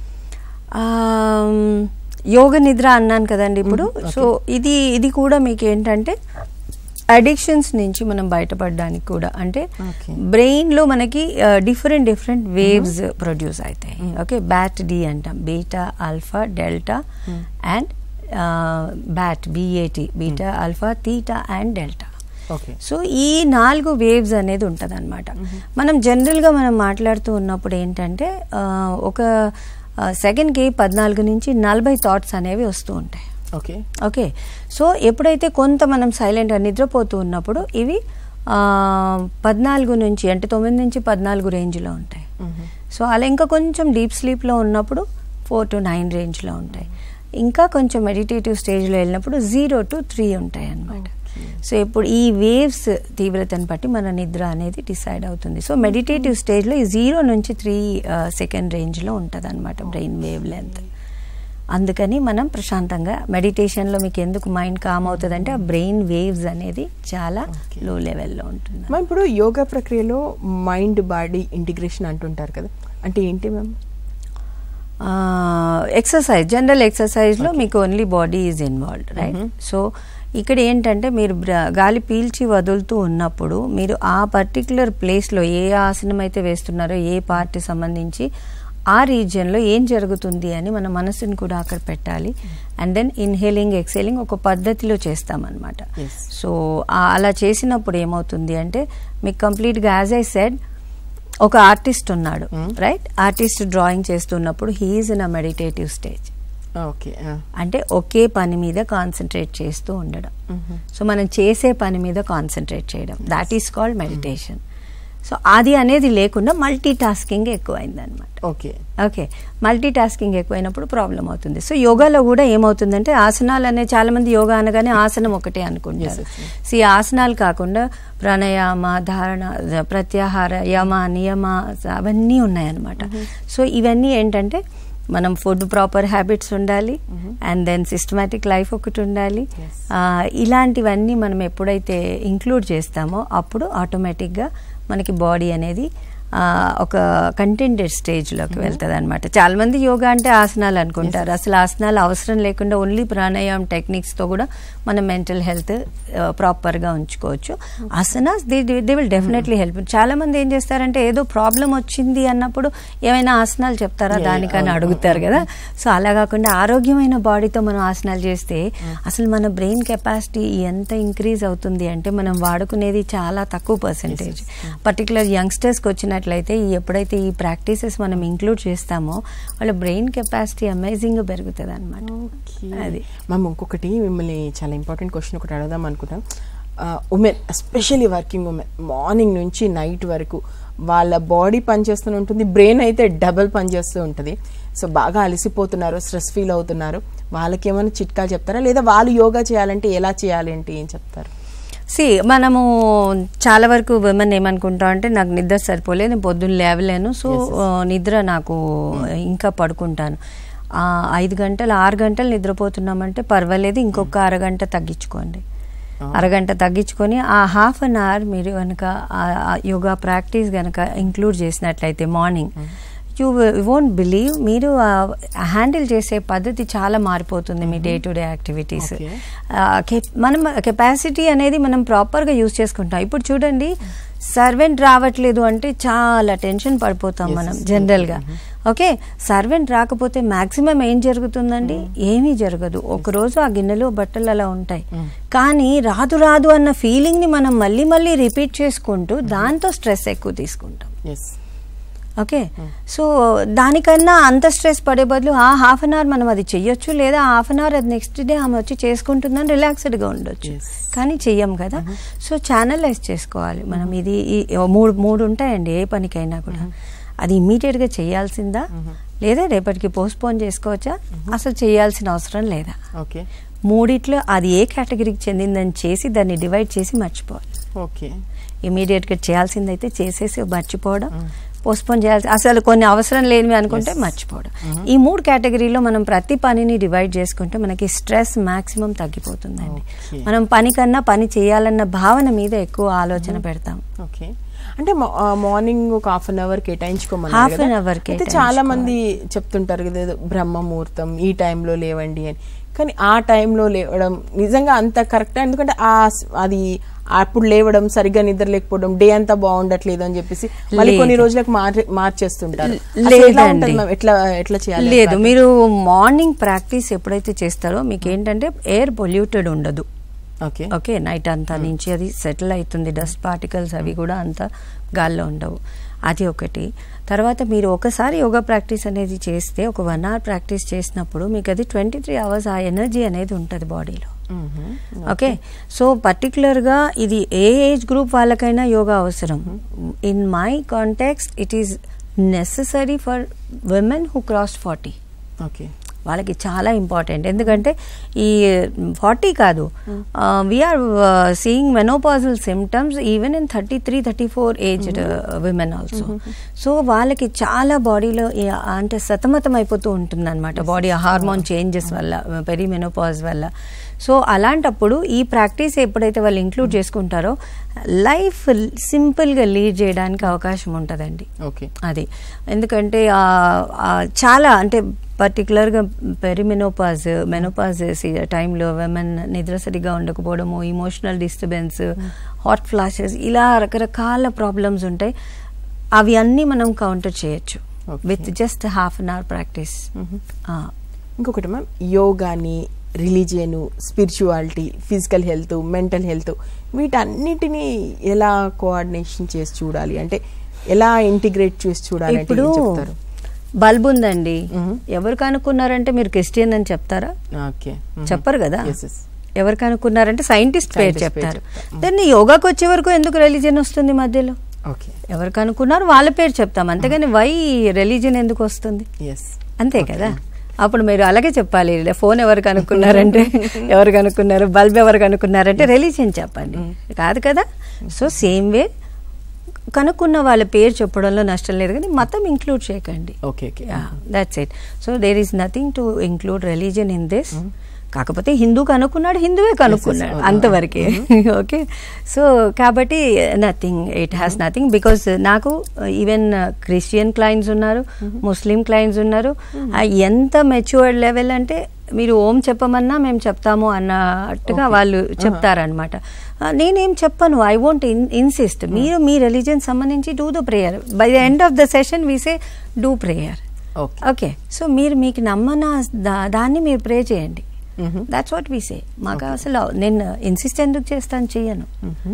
ఆమ్, యోగ నిద్ర అన్నాను కదండి ఇప్పుడు సో ఇది ఇది కూడా మీకు ఏంటంటే అడిక్షన్స్ నుంచి మనం బయటపడడానికి కూడా అంటే Okay. బ్రెయిన్ లో మనకి డిఫరెంట్ డిఫరెంట్ వేవ్స్ ప్రొడ్యూస్ అవుతాయి ఓకే బ్యాట్ డి అంటాం beta alpha delta and bat BAT beta alpha theta and delta okay so ఈ నాలుగు వేవ్స్ అనేది ఉంటుంది అనమాట మనం జనరల్గా మనం మాట్లాడుతూ ఉన్నప్పుడు ఏంటంటే ఆ, ఒక సెకండ్కి పద్నాలుగు నుంచి నలభై థాట్స్ అనేవి వస్తూ ఉంటాయి ఓకే ఓకే సో ఎప్పుడైతే కొంత మనం సైలెంట్గా నిద్రపోతూ ఉన్నప్పుడు ఇవి ఆ, పద్నాలుగు నుంచి అంటే తొమ్మిది నుంచి పద్నాలుగు రేంజ్లో ఉంటాయి సో అలా ఇంకా కొంచెం డీప్ స్లీప్లో ఉన్నప్పుడు ఫోర్ టు నైన్ రేంజ్లో ఉంటాయి ఇంకా కొంచెం మెడిటేటివ్ స్టేజ్లో వెళ్ళినప్పుడు జీరో టు త్రీ ఉంటాయి అన్నమాట సో ఇప్పుడు ఈ వేవ్స్ తీవ్రతను బట్టి మన నిద్ర అనేది డిసైడ్ అవుతుంది సో మెడిటేటివ్ స్టేజ్లో ఈ జీరో నుంచి త్రీ సెకండ్ రేంజ్లో ఉంటుంది అనమాట బ్రెయిన్ వేవ్ లెంత్ అందుకని మనం ప్రశాంతంగా మెడిటేషన్లో మీకు ఎందుకు మైండ్ కామ్ అవుతుంది అంటే ఆ బ్రెయిన్ వేవ్స్ అనేది చాలా Okay. లో లెవెల్లో ఉంటుంది మ్యామ్ ఇప్పుడు యోగా ప్రక్రియలో మైండ్ బాడీ ఇంటిగ్రేషన్ అంటుంటారు కదా అంటే ఏంటి మ్యామ్ ఎక్సర్సైజ్ జనరల్ ఎక్సర్సైజ్లో మీకు only body is involved right so ఇక్కడ ఏంటంటే మీరు బ్ర- గాలి పీల్చి వదులుతూ ఉన్నప్పుడు మీరు ఆ పర్టికులర్ ప్లేస్లో ఏ ఆసనం అయితే వేస్తున్నారో ఏ పార్ట్ సంబంధించి ఆ రీజియన్లో ఏం జరుగుతుంది అని మన మనసుని కూడా అక్కడ పెట్టాలి అండ్ దెన్ ఇన్హేలింగ్ ఎక్సేలింగ్ ఒక పద్ధతిలో చేస్తామన్నమాట Yes. సో ఆ- అలా చేసినప్పుడు ఏమవుతుంది అంటే మీకు కంప్లీట్గా యాజ్ ఐ సెడ్ ఒక ఆర్టిస్ట్ ఉన్నాడు రైట్ ఆర్టిస్ట్ డ్రాయింగ్ చేస్తున్నప్పుడు he's in a meditative stage okay అంటే ఒకే పని మీద కాన్సన్ట్రేట్ చేస్తూ ఉండడం సో మనం చేసే పని మీద కాన్సన్ట్రేట్ చేయడం that is called meditation so అది అనేది లేకుండా మల్టీ టాస్కింగ్ ఎక్కువైంది అనమాట ఓకే ఓకే మల్టీ టాస్కింగ్ ఎక్కువైనప్పుడు ప్రాబ్లం అవుతుంది సో యోగాలో కూడా ఏమవుతుందంటే ఆసనాలు అనే చాలా మంది యోగా అనగానే ఆసనం ఒకటే అనుకుంటారు Yes, yes, సో ఈ ఆసనాలు కాకుండా ప్రాణాయామ ధారణ ప్రత్యాహార యమ నియమ అవన్నీ ఉన్నాయన్నమాట సో ఇవన్నీ ఏంటంటే మనం ఫుడ్ ప్రాపర్ హ్యాబిట్స్ ఉండాలి అండ్ దెన్ సిస్టమేటిక్ లైఫ్ ఒకటి ఉండాలి Yes. ఆ, ఇలాంటివన్నీ మనం ఎప్పుడైతే ఇంక్లూడ్ చేస్తామో అప్పుడు ఆటోమేటిక్గా మనకి బాడీ అనేది ఆ, ఒక కంటెంటెడ్ స్టేజ్లోకి వెళ్తుంది అనమాట చాలా మంది యోగా అంటే ఆసనాలు అనుకుంటారు అసలు ఆసనాలు అవసరం లేకుండా ఓన్లీ ప్రాణాయామం టెక్నిక్స్తో కూడా మన మెంటల్ హెల్త్ ప్రాపర్గా ఉంచుకోవచ్చు asanas they they will definitely help చాలా మంది ఏం చేస్తారంటే ఏదో ప్రాబ్లం వచ్చింది అన్నప్పుడు ఏమైనా ఆసనాలు చెప్తారా Yeah, దానికని అవును, అడుగుతారు కదా సో అలా కాకుండా ఆరోగ్యమైన బాడీతో మనం ఆసనాలు చేస్తే అసలు మన బ్రెయిన్ కెపాసిటీ ఎంత ఇంక్రీజ్ అవుతుంది అంటే మనం వాడుకునేది చాలా తక్కువ పర్సెంటేజ్ పర్టికులర్ యంగ్స్టర్స్కి వచ్చినట్లయితే ఈ ఎప్పుడైతే ఈ ప్రాక్టీసెస్ మనం ఇంక్లూడ్ చేస్తామో వాళ్ళ బ్రెయిన్ కెపాసిటీ అమేజింగ్గా పెరుగుతుంది అనమాట అది. మ్యామ్ ఇంకొకటి మిమ్మల్ని చాలా ఇంపార్టెంట్ క్వశ్చన్ ఒకటి అడగదాం అనుకుంటాం women especially working women morning నుంచి నైట్ వరకు వాళ్ళ బాడీ పనిచేస్తూనే ఉంటుంది బ్రెయిన్ అయితే డబల్ పనిచేస్తూ ఉంటుంది సో బాగా అలసిపోతున్నారు స్ట్రెస్ ఫీల్ అవుతున్నారు వాళ్ళకి ఏమైనా చిట్కాలు చెప్తారా లేదా వాళ్ళు యోగా చేయాలంటే ఎలా చేయాలి అంటే ఏం చెప్తారు సి మనము చాలా వరకు విమెన్ ఏమనుకుంటాం అంటే నాకు నిద్ర సరిపోలేదు నేను పొద్దున్న లేవలేను సో ఆ, నిద్ర నాకు ఇంకా పడుకుంటాను ఆ, ఐదు గంటలు ఆరు గంటలు నిద్రపోతున్నామంటే పర్వాలేదు ఇంకొక అరగంట తగ్గించుకోండి అరగంట తగ్గించుకొని ఆ హాఫ్ అన్ అవర్ మీరు కనుక యోగా ప్రాక్టీస్ కనుక ఇంక్లూడ్ చేసినట్లయితే మార్నింగ్ యూ వోంట్ బిలీవ్ మీరు హ్యాండిల్ చేసే పద్ధతి చాలా మారిపోతుంది మీ day to day activities Okay. ఆ, కె- మనం కెపాసిటీ అనేది మనం ప్రాపర్గా యూజ్ చేసుకుంటాం ఇప్పుడు చూడండి సర్వెంట్ రావట్లేదు అంటే చాలా టెన్షన్ పడిపోతాం మనం జనరల్గా ఓకే సర్వెంట్ రాకపోతే మాక్సిమం ఏం జరుగుతుందండి ఏమీ జరగదు ఒక రోజు ఆ గిన్నెలో బట్టలు అలా ఉంటాయి కానీ రాదు రాదు అన్న ఫీలింగ్ని మనం మళ్ళీ మళ్ళీ రిపీట్ చేసుకుంటూ దాంతో స్ట్రెస్ ఎక్కువ తీసుకుంటాం ఎస్ ఓకే సో దానికన్నా అంత స్ట్రెస్ పడే బదులు ఆ హాఫ్ అన్ అవర్ మనం అది చెయ్యొచ్చు లేదా హాఫ్ అన్ అవర్ అది నెక్స్ట్ డే ఆమె వచ్చి చేసుకుంటుందని రిలాక్స్డ్గా ఉండొచ్చు Yes. కానీ చెయ్యం కదా సో ఛానలైజ్ చేసుకోవాలి మనం ఇది ఈ- ఓ మూడు మూడు ఉంటాయండి ఏ పనికైనా కూడా అది ఇమ్మీడియట్గా చేయాల్సిందా లేదా రేపటికి పోస్ట్పోన్ చేసుకోవచ్చా అసలు చేయాల్సిన అవసరం లేదా ఓకే మూడిట్లో అది ఏ కేటగిరీకి చెందిందని చేసి దాన్ని డివైడ్ చేసి మర్చిపోవాలి ఓకే ఇమీడియట్గా చేయాల్సిందైతే చేసేసి మర్చిపోవడం పోస్ట్పోన్ చేయాల్సి అసలు కొన్ని అవసరం లేనివి అనుకుంటే మర్చిపోవడం ఈ మూడు కేటగిరీలో మనం ప్రతి పనిని డివైడ్ చేసుకుంటే మనకి స్ట్రెస్ మాక్సిమం తగ్గిపోతుందండి Okay. మనం పని కన్నా పని చేయాలన్న భావన మీద ఎక్కువ ఆలోచన పెడతాం ఓకే అంటే మార్నింగ్ ఒక హాఫ్ అన్ అవర్ కేటాయించుకోమన్నారు Half కదా? an hour అయితే చాలా మంది చెప్తుంటారు కదా ఏదో బ్రహ్మ ముహూర్తం ఈ టైంలో లేవండి అని కానీ ఆ టైంలో లేవడం నిజంగా అంత కరెక్ట్ ఎందుకంటే ఆ స్- అది అప్పుడు లేవడం సరిగ్గా నిద్ర లేకపోవడం డే అంతా బాగుండట్లేదు అని చెప్పేసి మళ్ళీ కొన్ని రోజులకు మార్- మార్చేస్తుంటారు అసలు ఎట్లా లేదండి. ఉంటుంది మ్యామ్? ఎట్లా ఎట్లా చేయాలి లేదు మీరు మార్నింగ్ ప్రాక్టీస్ ఎప్పుడైతే చేస్తారో మీకు ఏంటంటే ఎయిర్ పొల్యూటెడ్ ఉండదు ఓకే ఓకే నైట్ అంతా నుంచి అది సెటిల్ అవుతుంది డస్ట్ పార్టికల్స్ అవి కూడా అంత గాల్లో ఉండవు అది ఒకటి తర్వాత మీరు ఒకసారి యోగా ప్రాక్టీస్ అనేది చేస్తే ఒక వన్ అవర్ ప్రాక్టీస్ చేసినప్పుడు మీకు అది ట్వంటీ త్రీ అవర్స్ ఆ ఎనర్జీ అనేది ఉంటుంది బాడీలో ఓకే సో పర్టికులర్గా ఇది ఏ ఏజ్ గ్రూప్ వాళ్ళకైనా యోగా అవసరం in my context it is necessary for women who cross forty okay వాళ్ళకి చాలా ఇంపార్టెంట్ ఎందుకంటే ఈ ఫార్టీ కాదు we're seeing menopausal symptoms even in thirty three thirty four aged women also so వాళ్ళకి చాలా బాడీలో అంటే సతమతం అయిపోతూ ఉంటుంది అనమాట బాడీ హార్మోన్ చేంజెస్ వల్ల పెరి మెనోపాజ్ వల్ల సో అలాంటప్పుడు ఈ ప్రాక్టీస్ ఎప్పుడైతే వాళ్ళు ఇంక్లూడ్ చేసుకుంటారో లైఫ్ సింపుల్గా లీడ్ చేయడానికి అవకాశం ఉంటుందండి ఓకే అది ఎందుకంటే ఆ- ఆ చాలా అంటే పర్టికులర్గా పెరిమెనోపాజ్ మెనోపాజ్ టైంలో విమెన్ నిద్ర సరిగా ఉండకపోవడము ఇమోషనల్ డిస్టర్బెన్స్ హాట్ ఫ్లాషెస్ ఇలా రకరకాల ప్రాబ్లమ్స్ ఉంటాయి అవి అన్నీ మనం కౌంటర్ చేయొచ్చు Okay. With just half an hour practice ఇంకొకటి మ్యామ్ యోగాని religion spirituality physical health mental health వీటన్నిటిని ఎలా కోఆర్డినేషన్ చేసి చూడాలి అంటే ఎలా ఇంటిగ్రేట్ చేసి చూడాలి అంటే ఇప్పుడు ఏం చెప్తారు బల్బ్ ఉందండి Mhm. ఎవరు కనుక్కున్నారంటే మీరు క్రిస్టియన్ అని చెప్తారా ఓకే చెప్పరు కదా Yes, yes. ఎవరు కనుక్కున్నారంటే సైంటిస్ట్ పేరు Scientist పేరు చెప్తారు చెప్తారు. దాన్ని యోగాకి వచ్చే వరకు ఎందుకు రిలీజియన్ వస్తుంది మధ్యలో ఓకే ఎవరు కనుక్కున్నారు వాళ్ళ పేరు చెప్తాం అంతేగాని వై రిలీజియన్ ఎందుకు వస్తుంది ఎస్ అంతే కదా అప్పుడు మీరు అలాగే చెప్పాలి ఫోన్ ఎవరు కనుక్కున్నారంటే ఎవరు కనుక్కున్నారు బల్బ్ ఎవరు కనుక్కున్నారంటే రిలీజియన్ చెప్పండి కాదు కదా సో సేమ్ వే కనుక్కున్న వాళ్ళ పేరు చెప్పడంలో నష్టం లేదు కానీ మతం ఇంక్లూడ్ చేయకండి okay okay that's it so there is nothing to include religion in this కాకపోతే హిందూ కనుక్కున్నాడు హిందువే కనుక్కున్నాడు అవును. అంతవరకే ఓకే సో కాబట్టి nothing it has nothing because నాకు ఈవెన్ క్రిస్టియన్ క్లయింట్స్ ఉన్నారు ముస్లిం క్లయింట్స్ ఉన్నారు ఆ ఎంత మెచ్యూర్డ్ లెవెల్ అంటే మీరు ఓం చెప్పమన్నా మేము చెప్తాము అన్నట్టుగా వాళ్ళు చెప్తారనమాట నేనేం చెప్పను ఐ వోంట్ ఇన్సిస్ట్ మీరు మీ రిలీజన్ సంబంధించి do the prayer by the end of the session we say do prayer okay okay so మీరు మీకు నమ్మన దా- దాన్ని మీరు ప్రే చేయండి దాట్స్ వాట్ వీ సే మాకు అసలు నేను ఇన్సిస్ట్ ఎందుకు చేస్తాను చెయ్యను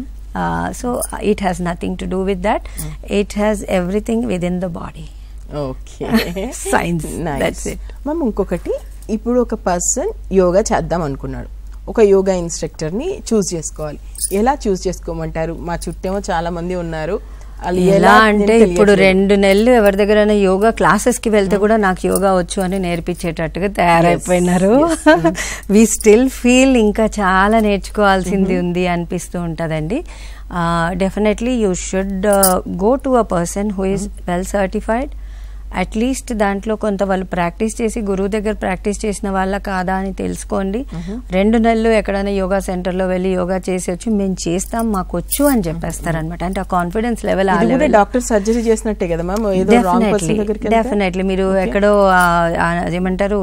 so it has nothing to do with that it has everything with in the body okay Science, that's it. Ma'am ఇంకొకటి ఇప్పుడు ఒక పర్సన్ యోగా చేద్దాం అనుకున్నాడు ఒక యోగా ఇన్స్ట్రక్టర్ ని చూస్ చేసుకోవాలి ఎలా చూస్ చేసుకోమంటారు మా చుట్టేమో చాలా మంది ఉన్నారు వాళ్ళు ఎలా అని అంటే ఇప్పుడు తెలియట్లేదు. రెండు నెలలు ఎవరి దగ్గరైనా యోగా క్లాసెస్ కి వెళ్తే కూడా నాకు యోగా వచ్చు అని నేర్పించేటట్టుగా తయారైపోయినారు వి స్టిల్ ఫీల్ ఇంకా చాలా నేర్చుకోవాల్సింది ఉంది అనిపిస్తూ ఉంటుందండి definitely you should go to a person who is well certified at least దాంట్లో కొంత వాళ్ళు ప్రాక్టీస్ చేసి గురువు దగ్గర ప్రాక్టీస్ చేసిన వాళ్ళ కాదా అని తెలుసుకోండి రెండు నెలలు ఎక్కడైనా యోగా సెంటర్లో వెళ్ళి యోగా చేసి వచ్చి మేము చేస్తాం మాకు వచ్చు అని చెప్పేస్తారనమాట అంటే ఆ కాన్ఫిడెన్స్ లెవెల్ ఆ ఇది కూడా level- డాక్టర్ సర్జరీ చేసినట్టే కదా మ్యామ్ ఏదో రాంగ్ పర్సన్ దగ్గరికి వెళ్తే? డెఫినెట్లీ మీరు ఎక్కడో ఆ, ఆ, అదేమంటారు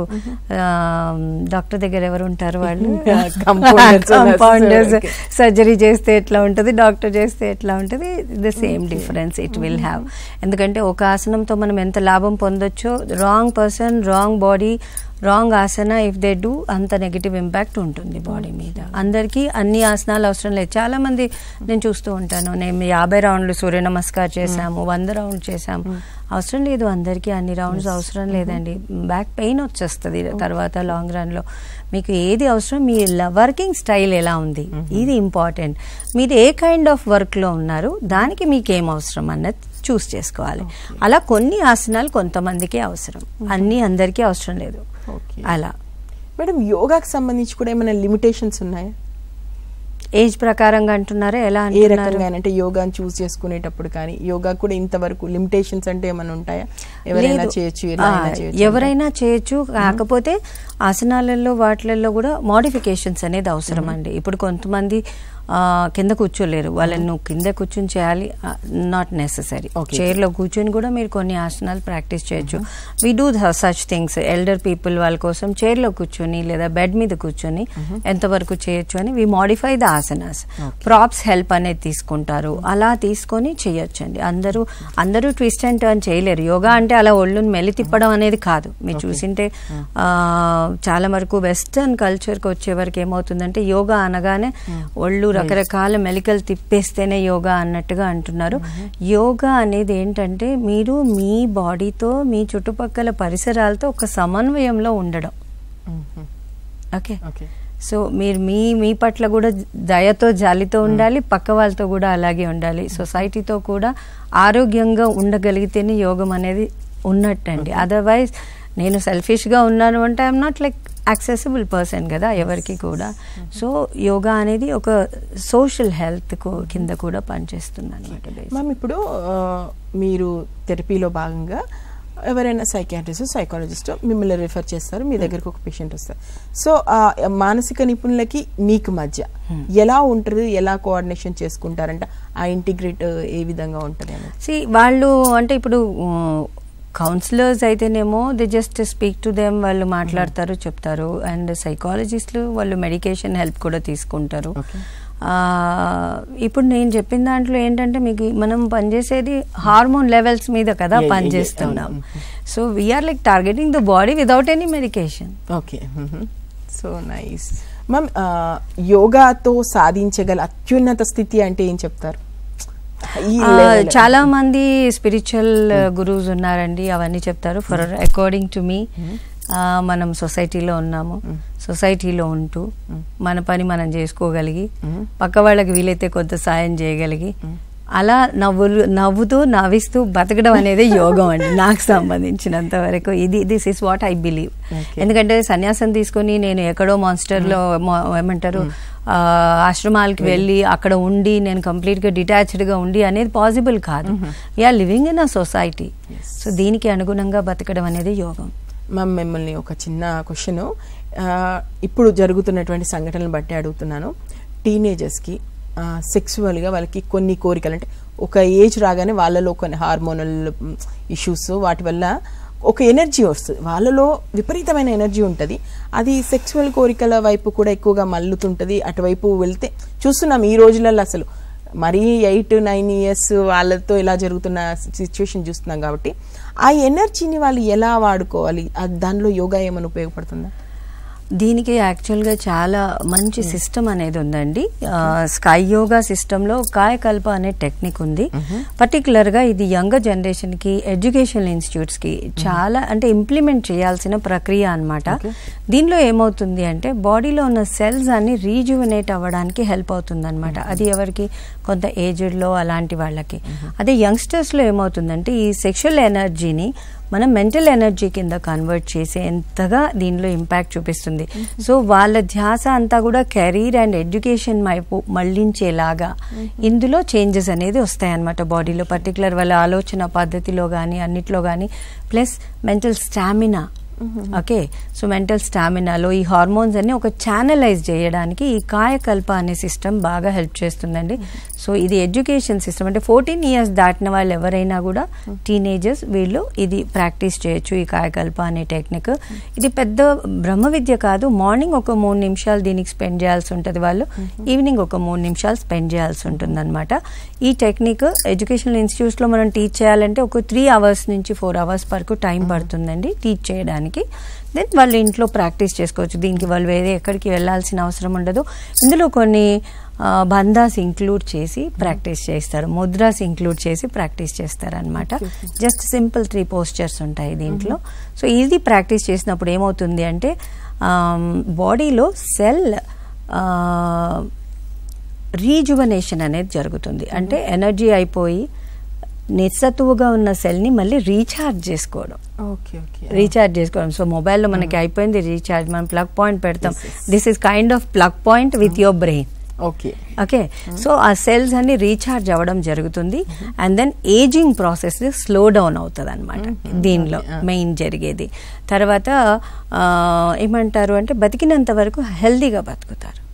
డాక్టర్ దగ్గర ఎవరు ఉంటారు వాళ్ళు Compounders, కాంపౌండర్స్ okay. సర్జరీ చేస్తే ఎట్లా ఉంటుంది డాక్టర్ చేస్తే ఎట్లా ఉంటుంది the same difference it will have ఎందుకంటే ఒక ఆసనంతో మనం ఎంత లాభం పొందొచ్చో wrong person wrong body wrong asana if they do అంత నెగిటివ్ ఇంపాక్ట్ ఉంటుంది బాడీ మీద అందరికీ అన్ని ఆసనాలు అవసరం లేదు చాలా మంది నేను చూస్తూ ఉంటాను నేను యాభై రౌండ్లు సూర్య నమస్కార్ చేశాము వంద రౌండ్లు చేశాము అవసరం లేదు అందరికీ అన్ని రౌండ్స్ అవసరం లేదండి బ్యాక్ పెయిన్ వచ్చేస్తుంది తర్వాత లాంగ్ రన్లో మీకు ఏది అవసరం మీ వర్కింగ్ స్టైల్ ఎలా ఉంది ఇది ఇంపార్టెంట్ మీరు ఏ కైండ్ ఆఫ్ వర్క్లో ఉన్నారు దానికి మీకు ఏం అవసరం అన్నది చూస్ చేసుకోవాలి అలా కొన్ని ఆసనాలు కొంతమందికి అవసరం అన్ని అందరికీ అవసరం లేదు Okay. అలా మేడం యోగాకి సంబంధించి కూడా ఏమైనా లిమిటేషన్స్ ఉన్నాయా ఏజ్ ప్రకారంగా అంటున్నారా ఎలా ఏ అంటున్నారు రకంగా అంటే యోగాని చూస్ చేసుకునేటప్పుడు కానీ యోగా కూడా ఇంతవరకు లిమిటేషన్స్ అంటే ఏమైనా ఉంటాయా ఎవరైనా లేదు. చేయొచ్చు ఎలా అయినా ఆ, చేయొచ్చు ఎవరైనా చేయొచ్చు కాకపోతే ఆసనాలలో వాటిలలో కూడా మోడిఫికేషన్స్ అనేది అవసరం అండి ఇప్పుడు కొంతమంది ఆ, కింద కూర్చోలేరు వాళ్ళని నువ్వు కింద కూర్చొని చేయాలి నాట్ నెససరీ Okay. చైర్లో కూర్చొని కూడా మీరు కొన్ని ఆసనాలు ప్రాక్టీస్ చేయొచ్చు we do such things elder people వాళ్ళ కోసం చైర్లో కూర్చొని లేదా బెడ్ మీద కూర్చొని ఎంతవరకు చేయొచ్చు అని we modify the asanas props help అనేది తీసుకుంటారు అలా తీసుకొని చేయొచ్చండి అందరూ అందరూ ట్విస్ట్ అండ్ టర్న్ చేయలేరు యోగా అంటే అలా ఒళ్ళుని మెల్లి తిప్పడం అనేది కాదు మీరు చూసింటే ఆ, చాలా వరకు వెస్టర్న్ కల్చర్కి వచ్చే వరకు ఏమవుతుందంటే యోగా అనగానే ఒళ్ళు రకరకాల మెలికలు తిప్పేస్తేనే యోగా అన్నట్టుగా అంటున్నారు యోగా అనేది ఏంటంటే మీరు మీ బాడీతో మీ చుట్టుపక్కల పరిసరాలతో ఒక సమన్వయంలో ఉండడం ఓకే ఓకే సో మీరు మీ మీ పట్ల కూడా దయతో జాలితో ఉండాలి పక్క వాళ్ళతో కూడా అలాగే ఉండాలి సొసైటీతో కూడా ఆరోగ్యంగా ఉండగలిగితేనే యోగం అనేది ఉన్నట్టండి అదర్వైజ్ నేను సెల్ఫిష్గా ఉన్నాను అంటే I'm not like accessible person కదా ఎవరికి కూడా సో యోగా అనేది ఒక సోషల్ హెల్త్ కింద కూడా పనిచేస్తుంది అనమాట మ్యామ్ ఇప్పుడు ఆ, మీరు థెరపీలో భాగంగా ఎవరైనా సైకాట్రిస్ట్ సైకాలజిస్ట్ మిమ్మల్ని రిఫర్ చేస్తారు మీ దగ్గరకు ఒక పేషెంట్ వస్తారు సో ఆ మానసిక నిపుణులకి మీకు మధ్య ఎలా ఉంటుంది ఎలా కోఆర్డినేషన్ చేసుకుంటారంటే ఆ ఇంటిగ్రేట్ ఏ విధంగా ఉంటుంది అనేది సి వాళ్ళు అంటే ఇప్పుడు కౌన్సిలర్స్ అయితేనేమో they just speak to them వాళ్ళు మాట్లాడతారు చెప్తారు అండ్ సైకాలజిస్టులు వాళ్ళు మెడికేషన్ హెల్ప్ కూడా తీసుకుంటారు Okay. ఆ, ఇప్పుడు నేను చెప్పిన దాంట్లో ఏంటంటే మీకు మనం పనిచేసేది హార్మోన్ లెవెల్స్ మీద కదా Yeah, yeah, yeah. పనిచేస్తున్నాం అవును. So we're like targeting the body without any medication okay so nice ma'am యోగాతో సాధించగల అత్యున్నత స్థితి అంటే ఏం చెప్తారు ఈ ఆ, level. చాలా మంది స్పిరిచువల్ గురువుస్ ఉన్నారండి అవన్నీ చెప్తారు ఫర్ అకార్డింగ్ టు మీ మనం సొసైటీలో ఉన్నాము సొసైటీలో ఉంటూ మన పని మనం చేసుకోగలిగి పక్క వాళ్ళకి వీలైతే కొంత సాయం చేయగలిగి అలా నవ్వులు నవ్వుతూ నవ్విస్తూ బతకడం అనేది యోగం అండి నాకు సంబంధించినంత వరకు ఇది this is what I believe Okay. ఎందుకంటే సన్యాసం తీసుకొని నేను ఎక్కడో మాన్స్టర్లో ఏమంటారు ఆ, ఆశ్రమాలకి వెళ్ళి అక్కడ ఉండి నేను కంప్లీట్ గా డిటాచ్డ్ గా ఉండి అనేది పాసిబుల్ కాదు we're living in a society so దీనికి అనుగుణంగా బతకడం అనేది యోగం మ్యామ్ మిమ్మల్ని ఒక చిన్న క్వశ్చన్ ఇప్పుడు జరుగుతున్నటువంటి సంఘటనలు బట్టి అడుగుతున్నాను టీనేజర్స్కి సెక్సువల్గా వాళ్ళకి కొన్ని కోరికలు అంటే ఒక ఏజ్ రాగానే వాళ్ళలో కొన్ని హార్మోనల్ ఇష్యూస్ వాటి వల్ల ఒక ఎనర్జీ వస్తుంది వాళ్ళలో విపరీతమైన ఎనర్జీ ఉంటుంది అది సెక్సువల్ కోరికల వైపు కూడా ఎక్కువగా మల్లుతుంటుంది అటువైపు వెళ్తే చూస్తున్నాం ఈ రోజులలో అసలు మరీ ఎయిట్ నైన్ ఇయర్స్ వాళ్ళతో ఇలా జరుగుతున్న సిచ్యువేషన్ చూస్తున్నాం కాబట్టి ఆ ఎనర్జీని వాళ్ళు ఎలా వాడుకోవాలి ఆ దానిలో యోగా ఏమైనా ఉపయోగపడుతుందా దీనికి యాక్చువల్గా చాలా మంచి సిస్టమ్ అనేది ఉందండి ఆ, స్కై యోగా సిస్టంలో కాయకల్ప అనే టెక్నిక్ ఉంది పర్టికులర్గా ఇది యంగర్ జనరేషన్కి ఎడ్యుకేషనల్ ఇన్స్టిట్యూట్స్కి చాలా అంటే ఇంప్లిమెంట్ చేయాల్సిన ప్రక్రియ అన్నమాట దీనిలో ఏమవుతుంది అంటే బాడీలో ఉన్న సెల్స్ అన్ని రీజువనేట్ అవ్వడానికి హెల్ప్ అవుతుంది అనమాట అది ఎవరికి కొంత ఏజ్డ్లో అలాంటి వాళ్ళకి అదే యంగ్స్టర్స్లో ఏమవుతుందంటే ఈ సెక్షువల్ ఎనర్జీని మనం మెంటల్ ఎనర్జీ కింద కన్వర్ట్ చేసేంతగా దీనిలో ఇంపాక్ట్ చూపిస్తుంది సో వాళ్ళ ధ్యాస అంతా కూడా కెరీర్ అండ్ ఎడ్యుకేషన్ వైపు మళ్లించేలాగా ఇందులో చేంజెస్ అనేది వస్తాయన్నమాట బాడీలో పర్టికులర్ వాళ్ళ ఆలోచన పద్ధతిలో కానీ అన్నిట్లో కానీ plus mental stamina okay so mental స్టామినాలో ఈ హార్మోన్స్ అన్ని ఒక ఛానలైజ్ చేయడానికి ఈ కాయకల్ప అనే సిస్టమ్ బాగా హెల్ప్ చేస్తుందండి సో ఇది ఎడ్యుకేషన్ సిస్టమ్ అంటే ఫోర్టీన్ ఇయర్స్ దాటిన వాళ్ళు ఎవరైనా కూడా టీనేజర్స్ వీళ్ళు ఇది ప్రాక్టీస్ చేయొచ్చు ఈ కాయకల్ప అనే టెక్నిక్ ఇది పెద్ద బ్రహ్మ విద్య కాదు మార్నింగ్ ఒక మూడు నిమిషాలు దీనికి స్పెండ్ చేయాల్సి ఉంటుంది వాళ్ళు ఈవినింగ్ ఒక మూడు నిమిషాలు స్పెండ్ చేయాల్సి ఉంటుంది అనమాట ఈ టెక్నిక్ ఎడ్యుకేషనల్ ఇన్స్టిట్యూట్స్లో మనం టీచ్ చేయాలంటే ఒక త్రీ అవర్స్ నుంచి ఫోర్ అవర్స్ వరకు టైం పడుతుందండి టీచ్ చేయడానికి దెన్ వాళ్ళు ఇంట్లో ప్రాక్టీస్ చేసుకోవచ్చు దీనికి వాళ్ళు వేరే ఎక్కడికి వెళ్ళాల్సిన అవసరం ఉండదు ఇందులో కొన్ని ఆ, బంధాస్ ఇంక్లూడ్ చేసి ప్రాక్టీస్ చేస్తారు ముద్రాస్ ఇంక్లూడ్ చేసి ప్రాక్టీస్ చేస్తారు అనమాట జస్ట్ సింపుల్ త్రీ పోస్చర్స్ ఉంటాయి దీంట్లో సో ఇది ప్రాక్టీస్ చేసినప్పుడు ఏమవుతుంది అంటే బాడీలో సెల్ రీజువనేషన్ అనేది జరుగుతుంది అంటే ఎనర్జీ అయిపోయి నిస్సత్తువుగా ఉన్న సెల్ని మళ్ళీ రీఛార్జ్ చేసుకోవడం ఓకే ఓకే రీఛార్జ్ చేసుకోవడం సో మొబైల్లో మనకి అయిపోయింది రీఛార్జ్ మనం ప్లగ్ పాయింట్ పెడతాం this is kind of plug point with your brain okay okay so ఆ సెల్స్ అన్ని రీఛార్జ్ అవ్వడం జరుగుతుంది and then ageing process slow down అవుతుంది అనమాట దీనిలో మెయిన్ జరిగేది తర్వాత ఆ, ఏమంటారు అంటే బతికినంత వరకు హెల్దీగా బతుకుతారు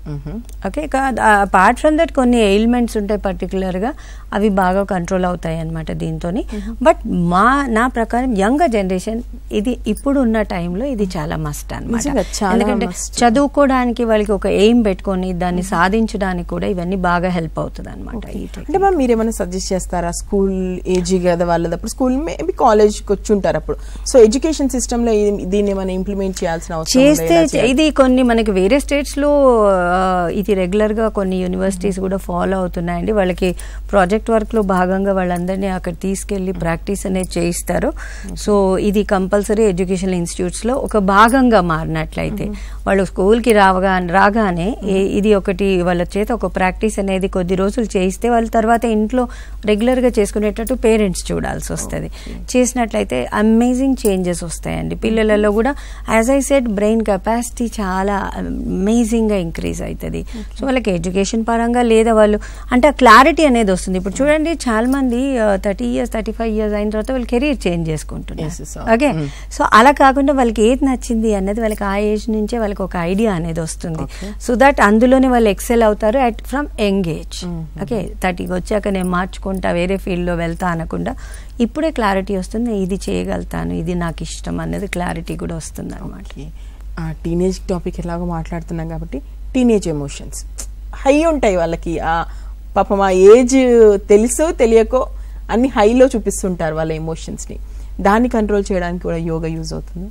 ఓకే అపార్ట్ ఫ్రమ్ దట్ కొన్ని ఎయిల్మెంట్స్ ఉంటాయి పర్టికులర్గా అవి బాగా కంట్రోల్ అవుతాయి అనమాట దీంతో బట్ మా నా ప్రకారం యంగ్ జనరేషన్ ఇది ఇప్పుడు ఉన్న టైంలో ఇది చాలా మస్ట్ అనమాట నిజంగా చాలా ఎందుకంటే must. చదువుకోవడానికి వాళ్ళకి ఒక ఎయిమ్ పెట్టుకొని దాన్ని సాధించడానికి కూడా ఇవన్నీ బాగా హెల్ప్ అవుతుంది అనమాట ఈ technique. అంటే మ్యామ్ మీరేమైనా సజెస్ట్ చేస్తారా స్కూల్ ఏజీ కదా వాళ్ళది అప్పుడు స్కూల్ మేబీ కాలేజ్కి వచ్చి ఉంటారు అప్పుడు సో ఎడ్యుకేషన్ సిస్టమ్ లో ఇది- దీన్ని ఏమైనా ఇంప్లిమెంట్ చేయాల్సిన అవసరం ఉందా? చేస్తే ఎలా చేయాలి? ఇది కొన్ని మనకి వేరే స్టేట్స్ లో ఆ, ఇది రెగ్యులర్ గా కొన్ని యూనివర్సిటీస్ కూడా ఫాలో అవుతున్నాయండి వాళ్ళకి ప్రాజెక్ట్ వర్క్ లో భాగంగా వాళ్ళందరినీ అక్కడ తీసుకెళ్లి ప్రాక్టీస్ అనేది చేయిస్తారు సో ఇది కంపల్సరీ ఎడ్యుకేషన్ ఇన్స్టిట్యూట్స్ లో ఒక భాగంగా మారినట్లయితే వాళ్ళు స్కూల్ కి రావగా రాగానే ఏ- ఇది ఒకటి వాళ్ళ చేత ఒక ప్రాక్టీస్ అనేది కొద్ది రోజులు చేయిస్తే వాళ్ళ తర్వాత ఇంట్లో రెగ్యులర్ గా చేసుకునేటట్టు పేరెంట్స్ చూడాల్సి వస్తుంది చేసినట్లయితే అమేజింగ్ చేంజెస్ వస్తాయండి పిల్లలలో కూడా as I said brain capacity చాలా అమేజింగ్ గా ఇంక్రీజ్ అవుతుంది సో వాళ్ళకి ఎడ్యుకేషన్ పరంగా లేదా వాళ్ళు అంటే క్లారిటీ అనేది వస్తుంది ఇప్పుడు చూడండి చాలా మంది thirty years thirty five years అయిన తర్వాత వాళ్ళు కెరీర్ చేంజ్ చేసుకుంటున్నారు Yes, yes, ఓకే సో అలా కాకుండా వాళ్ళకి ఏది నచ్చింది అన్నది వాళ్ళకి ఆ ఏజ్ నుంచే వాళ్ళకి ఒక ఐడియా అనేది వస్తుంది సో దట్ అందులోనే వాళ్ళు ఎక్సెల్ అవుతారు at from young age okay థర్టీకి వచ్చాక నేను మార్చుకుంటా వేరే ఫీల్డ్లో వెళ్తా అనకుండా ఇప్పుడే క్లారిటీ వస్తుంది ఇది చేయగలుగుతాను ఇది నాకు ఇష్టం అనేది క్లారిటీ కూడా వస్తుంది అనమాట ఓకే ఆ టీనేజ్ టాపిక్ ఎలాగో మాట్లాడుతున్నాం కాబట్టి టీనేజ్ ఎమోషన్స్ హై ఉంటాయి వాళ్ళకి ఆ పాపం ఆ ఏజ్ తెలుసో తెలియకో అన్ని హైలో చూపిస్తుంటారు వాళ్ళ ఎమోషన్స్ ని దాన్ని కంట్రోల్ చేయడానికి కూడా యోగా యూజ్ అవుతుంది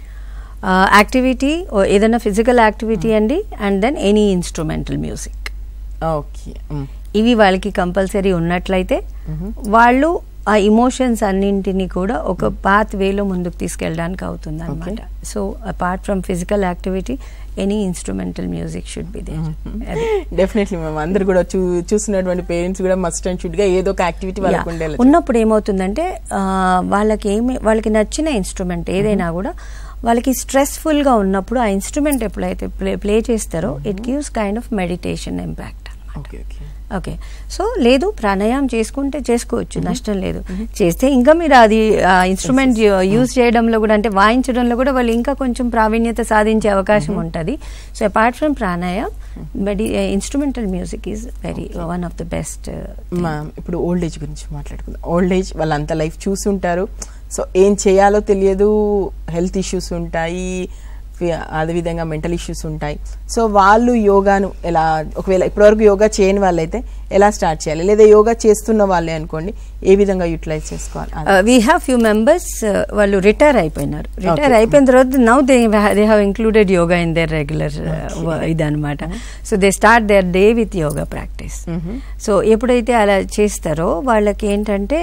యాక్టివిటీ ఏదైనా ఫిజికల్ యాక్టివిటీ అండి and then any instrumental music okay ఇవి వాళ్ళకి కంపల్సరీ ఉన్నట్లయితే వాళ్ళు ఆ ఇమోషన్స్ అన్నింటినీ కూడా ఒక పాత్ వేలో ముందుకు తీసుకెళ్ళడానికి అవుతుంది అనమాట so apart from physical activity any instrumental music should be there definitely మేము అందరు కూడా చూ చూస్తున్నటువంటి పేరెంట్స్ కూడా మస్ట్ అండ్ షుడ్ గా ఏదో ఒక యాక్టివిటీ వాళ్ళకు ఉండేలా ఉన్నప్పుడు ఏమవుతుందంటే ఆ, వాళ్ళకి ఏమి వాళ్ళకి నచ్చిన ఇన్స్ట్రుమెంట్ ఏదైనా కూడా వాళ్ళకి స్ట్రెస్ఫుల్ గా ఉన్నప్పుడు ఆ ఇన్స్ట్రుమెంట్ ఎప్పుడైతే ప్లే ప్లే చేస్తారో it gives kind of meditation impact okay okay okay so లేదు ప్రాణాయామం చేసుకుంటే చేసుకోవచ్చు నష్టం లేదు చేస్తే ఇంకా మీరు అది ఇన్స్ట్రుమెంట్ యూజ్ చేయడంలో కూడా అంటే వాయించడంలో కూడా వాళ్ళు ఇంకా కొంచెం ప్రావీణ్యత సాధించే అవకాశం ఉంటుంది so apart from pranayam but instrumental music is very one of the best మా ఇప్పుడు ఓల్డ్ ఏజ్ గురించి మాట్లాడుకుందాం ఓల్డ్ ఏజ్ వాళ్ళంతా లైఫ్ చూసి ఉంటారు సో ఏం చేయాలో తెలియదు హెల్త్ ఇష్యూస్ ఉంటాయి ఫి- అదేవిధంగా మెంటల్ ఇష్యూస్ ఉంటాయి సో వాళ్ళు యోగాను ఎలా ఒకవేళ ఇప్పటివరకు యోగా చేయని వాళ్ళైతే ఎలా స్టార్ట్ చేయాలి లేదా యోగా చేస్తున్న వాళ్ళే అనుకోండి ఏ విధంగా యూటిలైజ్ చేసుకోవాలి అది. వీ హ్యావ్ ఫ్యూ మెంబర్స్ వాళ్ళు రిటైర్ అయిపోయినారు రిటైర్ Okay. అయిపోయిన తర్వాత now they they have included yoga in their regular ఇదనమాట so they start their day with yoga practice so ఎప్పుడైతే అలా చేస్తారో వాళ్ళకి ఏంటంటే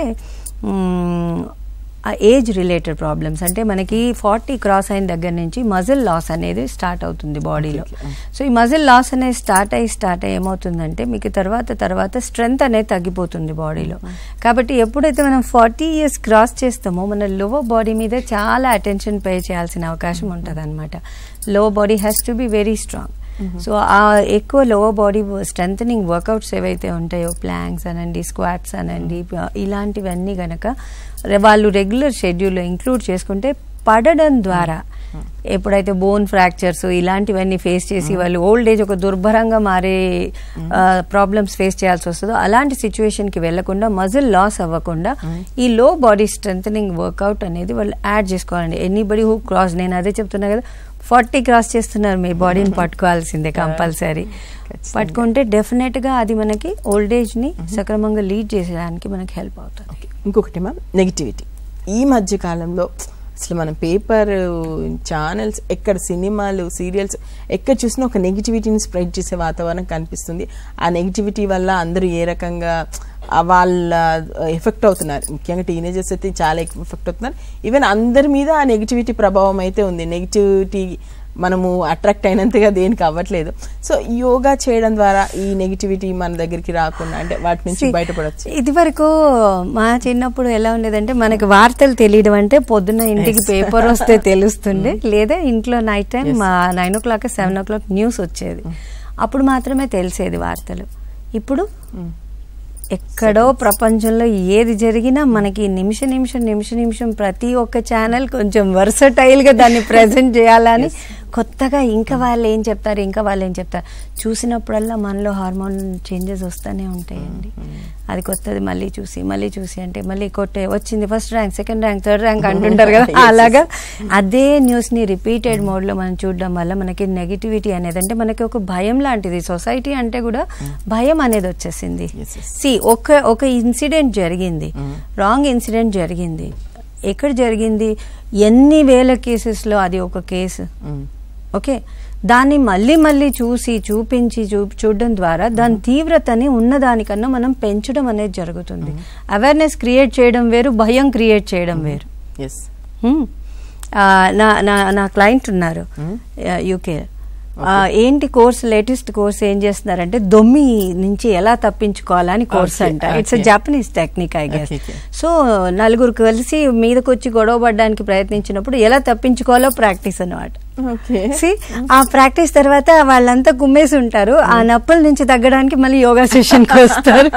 మ్, ఆ ఏజ్ రిలేటెడ్ ప్రాబ్లమ్స్ అంటే మనకి ఫార్టీ క్రాస్ అయిన దగ్గర నుంచి మజిల్ లాస్ అనేది స్టార్ట్ అవుతుంది బాడీలో సో ఈ మజిల్ లాస్ అనేది స్టార్ట్ అయ్యి స్టార్ట్ అయ్యి ఏమవుతుందంటే మీకు తర్వాత తర్వాత స్ట్రెంగ్త్ అనేది తగ్గిపోతుంది బాడీలో కాబట్టి ఎప్పుడైతే మనం ఫార్టీ ఇయర్స్ క్రాస్ చేస్తామో మన లోవర్ బాడీ మీద చాలా అటెన్షన్ పే చేయాల్సిన అవకాశం ఉంటుంది అనమాట లో body has to be very strong so ఆ ఎక్కువ లోవర్ బాడీ స్ట్రెంగ్ వర్కౌట్స్ ఏవైతే ఉంటాయో ప్లాంక్స్ అనండి స్క్వాట్స్ అనండి ప- ఇలాంటివన్నీ గనక రె- వాళ్ళు రెగ్యులర్ షెడ్యూల్లో ఇంక్లూడ్ చేసుకుంటే పడడం ద్వారా ఎప్పుడైతే బోన్ ఫ్రాక్చర్స్ ఇలాంటివన్నీ ఫేస్ చేసి వాళ్ళు ఓల్డ్ ఏజ్ ఒక దుర్భరంగా మారే ప్రాబ్లమ్స్ ఫేస్ చేయాల్సి వస్తుందో అలాంటి సిచ్యువేషన్ కి వెళ్లకుండా మజిల్ లాస్ అవ్వకుండా ఈ లో బాడీ స్ట్రెంగ్ వర్కౌట్ అనేది వాళ్ళు యాడ్ చేసుకోవాలండి ఎనీబడి హూ క్రాస్ నేను అదే చెప్తున్నా కదా ఫార్టీ క్రాస్ చేస్తున్నారు మీ బాడీని పట్టుకోవాల్సిందే కంపల్సరీ పట్టుకుంటే డెఫినెట్ గా అది మనకి ఓల్డ్ ఏజ్ ని సక్రమంగా లీడ్ చేసేదానికి మనకి హెల్ప్ అవుతుంది ఇంకొకటి మ్యామ్ నెగిటివిటీ ఈ మధ్య కాలంలో అసలు మన పేపర్ ఛానల్స్ ఎక్కడ సినిమాలు సీరియల్స్ ఎక్కడ చూసినా ఒక నెగిటివిటీని స్ప్రెడ్ చేసే వాతావరణం కనిపిస్తుంది ఆ నెగిటివిటీ వల్ల అందరూ ఏ రకంగా ఆ వాళ్ళ ఎఫెక్ట్ అవుతున్నారు ముఖ్యంగా టీనేజర్స్ అయితే చాలా ఎఫెక్ట్ అవుతున్నారు ఈవెన్ అందరి మీద ఆ నెగిటివిటీ ప్రభావం అయితే ఉంది నెగిటివిటీ మనము అట్రాక్ట్ అయినంతగా దేనికి అవ్వట్లేదు సో యోగా చేయడం ద్వారా ఈ నెగిటివిటీ మన దగ్గరికి రాకుండా అంటే వాటి నుంచి బయటపడవచ్చు ఇది వరకు మా చిన్నప్పుడు ఎలా ఉండేదంటే మనకి వార్తలు తెలియడం అంటే పొద్దున్న ఇంటికి పేపర్ వస్తే తెలుస్తుండే లేదా ఇంట్లో night time nine o'clock seven o'clock news వచ్చేది అప్పుడు మాత్రమే తెలిసేది వార్తలు ఇప్పుడు ఎక్కడో ప్రపంచంలో ఏది జరిగినా మనకి నిమిష నిమిషం నిమిష నిమిషం ప్రతి ఒక్క ఛానల్ కొంచెం వర్సటైల్ గా దాన్ని ప్రజెంట్ చేయాలని కొత్తగా ఇంకా వాళ్ళు ఏం చెప్తారు ఇంకా వాళ్ళు ఏం చెప్తారు చూసినప్పుడల్లా మనలో హార్మోన్ చేంజెస్ వస్తూనే ఉంటాయండి అది కొత్తది మళ్ళీ చూసి మళ్ళీ చూసి అంటే మళ్ళీ కొట్టే వచ్చింది first rank second rank third rank అంటుంటారు కదా Yes, yes. అలాగా అదే న్యూస్ ని రిపీటెడ్ మోడ్ లో మనం చూడడం వల్ల మనకి నెగిటివిటీ అనేది అంటే మనకి ఒక భయం లాంటిది సొసైటీ అంటే కూడా భయం అనేది వచ్చేసింది Yes, yes. సి ఒక ఒక ఇన్సిడెంట్ జరిగింది రాంగ్ ఇన్సిడెంట్ జరిగింది ఎక్కడ జరిగింది ఎన్ని వేల కేసెస్లో అది ఒక కేసు ఓకే దాన్ని మళ్ళీ మళ్ళీ చూసి చూపించి చూ చూడడం ద్వారా దాని తీవ్రతని ఉన్నదానికన్నా మనం పెంచడం అనేది జరుగుతుంది అవేర్నెస్ క్రియేట్ చేయడం వేరు భయం క్రియేట్ చేయడం వేరు ఎస్ Hmm. ఆ, నా నా నా క్లయింట్ ఉన్నారు యూకే ఏంటి కోర్స్ లేటెస్ట్ కోర్స్ ఏం చేస్తున్నారంటే దొమ్మి నుంచి ఎలా తప్పించుకోవాలని కోర్స్ Okay, అంట ఇట్స్ okay. Japanese technique I guess Okay, okay. So నలుగురు కలిసి మీదకి వచ్చి గొడవ పడడానికి ప్రయత్నించినప్పుడు ఎలా తప్పించుకోవాలో ప్రాక్టీస్ అన్నమాట ఓకే See, ఆ ప్రాక్టీస్ తర్వాత వాళ్ళంతా కుమ్మేసి ఉంటారు ఆ నప్పుల నుంచి తగ్గడానికి మళ్ళీ యోగా సెషన్ కి వస్తారు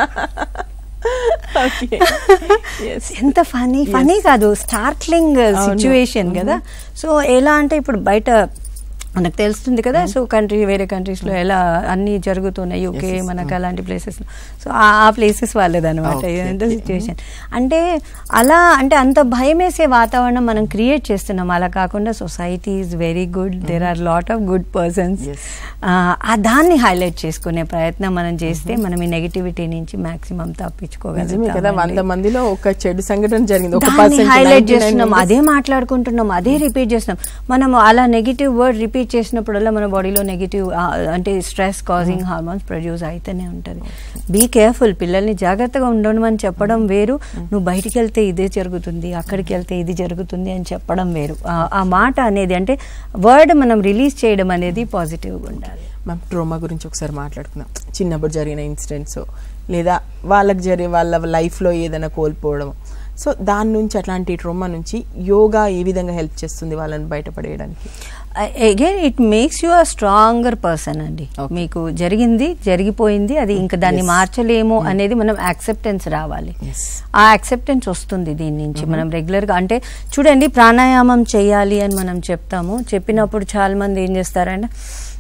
ఓకే ఎస్ ఎంత ఫనీ ఫనీ కాదు స్టార్ట్లింగ్ అవును. సిచ్యువేషన్ కదా సో ఎలా అంటే ఇప్పుడు బయట మనకు తెలుస్తుంది కదా సో కంట్రీ వేరే కంట్రీస్ లో ఎలా అన్ని జరుగుతున్నాయి యూకే Yes, yes. మనకు అలాంటి ప్లేసెస్ సో ఆ ప్లేసెస్ వాళ్ళదనమాట Okay. ఇదంతా సిచ్యువేషన్ అంటే అలా అంటే అంత భయం వేసే వాతావరణం మనం క్రియేట్ చేస్తున్నాం అలా కాకుండా society is very good there are lot of good persons Yes. ఆ దాన్ని హైలైట్ చేసుకునే ప్రయత్నం మనం చేస్తే మనం ఈ నెగిటివిటీ నుంచి మాక్సిమం నిజమే కదా తప్పించుకోగలుగుతాం వంద మందిలో ఒక చెడు సంఘటన జరిగింది ఒక దాన్ని పర్సెంట్ హైలైట్ చేస్తున్నాం అదే మాట్లాడుకుంటున్నాం అదే రిపీట్ చేస్తున్నాం మనం అలా నెగిటివ్ వర్డ్ రిపీట్ చేసినప్పుడల్లా మన బాడీలో నెగిటివ్ అంటే స్ట్రెస్ కాజింగ్ హార్మోన్స్ ప్రొడ్యూస్ అయితేనే ఉంటది బీ కేర్ఫుల్ పిల్లల్ని జాగ్రత్తగా ఉండమని చెప్పడం వేరు నువ్వు బయటికి వెళ్తే ఇదే జరుగుతుంది అక్కడికి వెళ్తే ఇది జరుగుతుంది అని చెప్పడం వేరు ఆ- ఆ మాట అనేది అంటే వర్డ్ మనం రిలీజ్ చేయడం అనేది పాజిటివ్గా ఉండాలి మ్యామ్ ట్రోమా గురించి ఒకసారి మాట్లాడుకుందాం చిన్నప్పుడు జరిగిన ఇన్సిడెంట్స్ లేదా వాళ్ళకి జరిగే వాళ్ళ లైఫ్లో ఏదైనా కోల్పోవడం సో దాని నుంచి అట్లాంటి ట్రోమా నుంచి యోగా ఏ విధంగా హెల్ప్ చేస్తుంది వాళ్ళని బయటపడేయడానికి again it makes you a stronger person అండి Okay. మీకు జరిగింది జరిగిపోయింది అది ఇంకా దాన్ని Yes. మార్చలేము అనేది మనం యాక్సెప్టెన్స్ రావాలి Yes. ఆ యాక్సెప్టెన్స్ వస్తుంది దీని నుంచి మనం రెగ్యులర్ గా అంటే చూడండి ప్రాణాయామం చేయాలి అని మనం చెప్తాము చెప్పినప్పుడు చాలా మంది ఏం చేస్తారంటే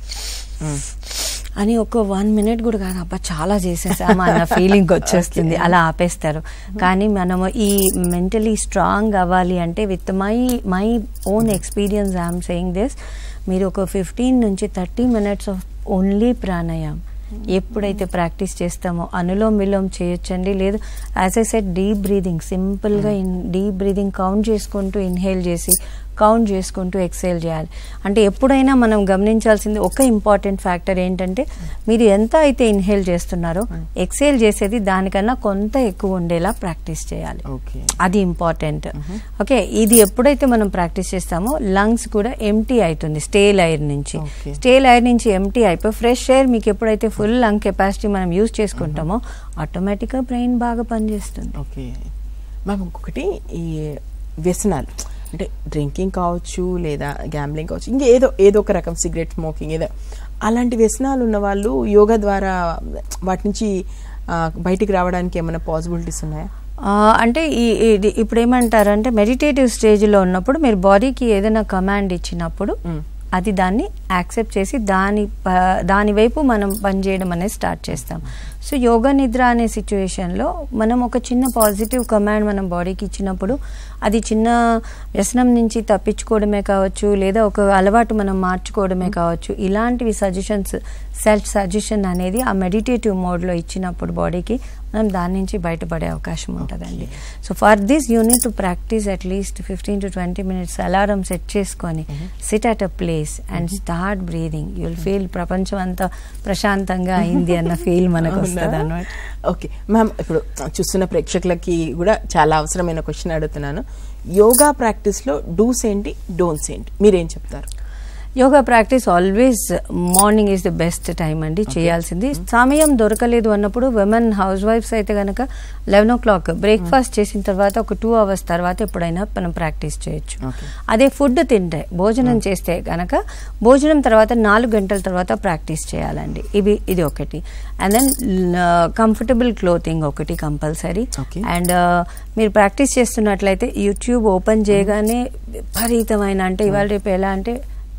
అని ఒక వన్ మినిట్ కూడా కాదు అబ్బా చాలా చేసేసామా అన్న ఫీలింగ్ వచ్చేస్తుంది అలా ఆపేస్తారు కానీ మనము ఈ మెంటలీ స్ట్రాంగ్ అవ్వాలి అంటే with my my own experience I'm saying this మీరు ఒక ఫిఫ్టీన్ నుంచి థర్టీ మినిట్స్ ఆఫ్ ఓన్లీ ప్రాణాయామం ఎప్పుడైతే ప్రాక్టీస్ చేస్తామో అనులోమ్ విలోమ్ చేయొచ్చండి లేదు as I said deep breathing సింపుల్గా ఇన్ డీప్ బ్రీదింగ్ కౌంట్ చేసుకుంటూ ఇన్హేల్ చేసి కౌంట్ చేసుకుంటూ ఎక్సేల్ చేయాలి అంటే ఎప్పుడైనా మనం గమనించాల్సింది ఒక ఇంపార్టెంట్ ఫ్యాక్టర్ ఏంటంటే మీరు ఎంత అయితే ఇన్హేల్ చేస్తున్నారో ఎక్సేల్ చేసేది దానికన్నా కొంత ఎక్కువ ఉండేలా ప్రాక్టీస్ చేయాలి ఓకే అది ఇంపార్టెంట్ ఓకే ఇది ఎప్పుడైతే మనం ప్రాక్టీస్ చేస్తామో లంగ్స్ కూడా ఎంటీ అవుతుంది స్టేల్ ఎయిర్ నుంచి Okay. స్టేల్ ఎయిర్ నుంచి ఎంటీ అయిపోయి ఫ్రెష్ ఎయిర్ మీకు ఎప్పుడైతే ఫుల్ లంగ్ కెపాసిటీ మనం యూజ్ చేసుకుంటామో ఆటోమేటిక్గా బ్రెయిన్ బాగా పనిచేస్తుంది ఓకే మ్యామ్ ఇంకొకటి ఈ వ్యసనాలు అంటే డ్రింకింగ్ కావచ్చు లేదా గ్యాంబ్లింగ్ కావచ్చు ఇంకా ఏదో ఏదో ఒక రకం సిగరెట్ స్మోకింగ్ ఏదో అలాంటి వ్యసనాలు ఉన్న వాళ్ళు యోగా ద్వారా వాటి నుంచి ఆ, బయటికి రావడానికి ఏమైనా పాసిబిలిటీస్ ఉన్నాయా ఆ, అంటే ఈ ఇది ఇప్పుడు ఏమంటారంటే మెడిటేటివ్ స్టేజ్లో ఉన్నప్పుడు మీరు బాడీకి ఏదైనా కమాండ్ ఇచ్చినప్పుడు మ్. అది దాన్ని యాక్సెప్ట్ చేసి దాని ప- దాని వైపు మనం పనిచేయడం అనేది స్టార్ట్ చేస్తాం సో యోగా నిద్ర అనే సిచ్యువేషన్లో మనం ఒక చిన్న పాజిటివ్ కమాండ్ మనం బాడీకి ఇచ్చినప్పుడు అది చిన్న వ్యసనం నుంచి తప్పించుకోవడమే కావచ్చు లేదా ఒక అలవాటు మనం మార్చుకోవడమే కావచ్చు ఇలాంటివి సజెషన్స్ సెల్ఫ్ సజెషన్ అనేది ఆ మెడిటేటివ్ మోడ్లో ఇచ్చినప్పుడు బాడీకి మనం దాని నుంచి బయటపడే అవకాశం ఉంటుందండి so for this unit to practice at least fifteen to twenty minutes alarm set చేసుకొని sit at a place and start breathing you'll feel ప్రపంచం అంతా ప్రశాంతంగా అయింది అన్న ఫీల్ మనకు వస్తుంది అనమాట ఓకే మ్యామ్ ఇప్పుడు చూస్తున్న ప్రేక్షకులకి కూడా చాలా అవసరమైన క్వశ్చన్ అడుగుతున్నాను యోగా ప్రాక్టీస్లో డూస్ ఏంటి డోన్స్ ఏంటి మీరేం చెప్తారు yoga practice always morning is the best time అండి చేయాల్సింది సమయం దొరకలేదు అన్నప్పుడు విమెన్ హౌస్ వైఫ్స్ అయితే కనుక లెవెన్ ఓ క్లాక్ బ్రేక్ఫాస్ట్ చేసిన తర్వాత ఒక టూ అవర్స్ తర్వాత ఎప్పుడైనా మనం ప్రాక్టీస్ చేయొచ్చు Okay. అదే ఫుడ్ తింటే భోజనం చేస్తే కనుక భోజనం తర్వాత నాలుగు గంటల తర్వాత ప్రాక్టీస్ చేయాలండి ఇవి ఇది ఒకటి అండ్ దెన్ కంఫర్టబుల్ క్లోతింగ్ ఒకటి కంపల్సరీ Okay. అండ్ మీరు ప్రాక్టీస్ చేస్తున్నట్లయితే యూట్యూబ్ ఓపెన్ చేయగానే విపరీతమైన అంటే ఇవాళ రేపు ఎలా అంటే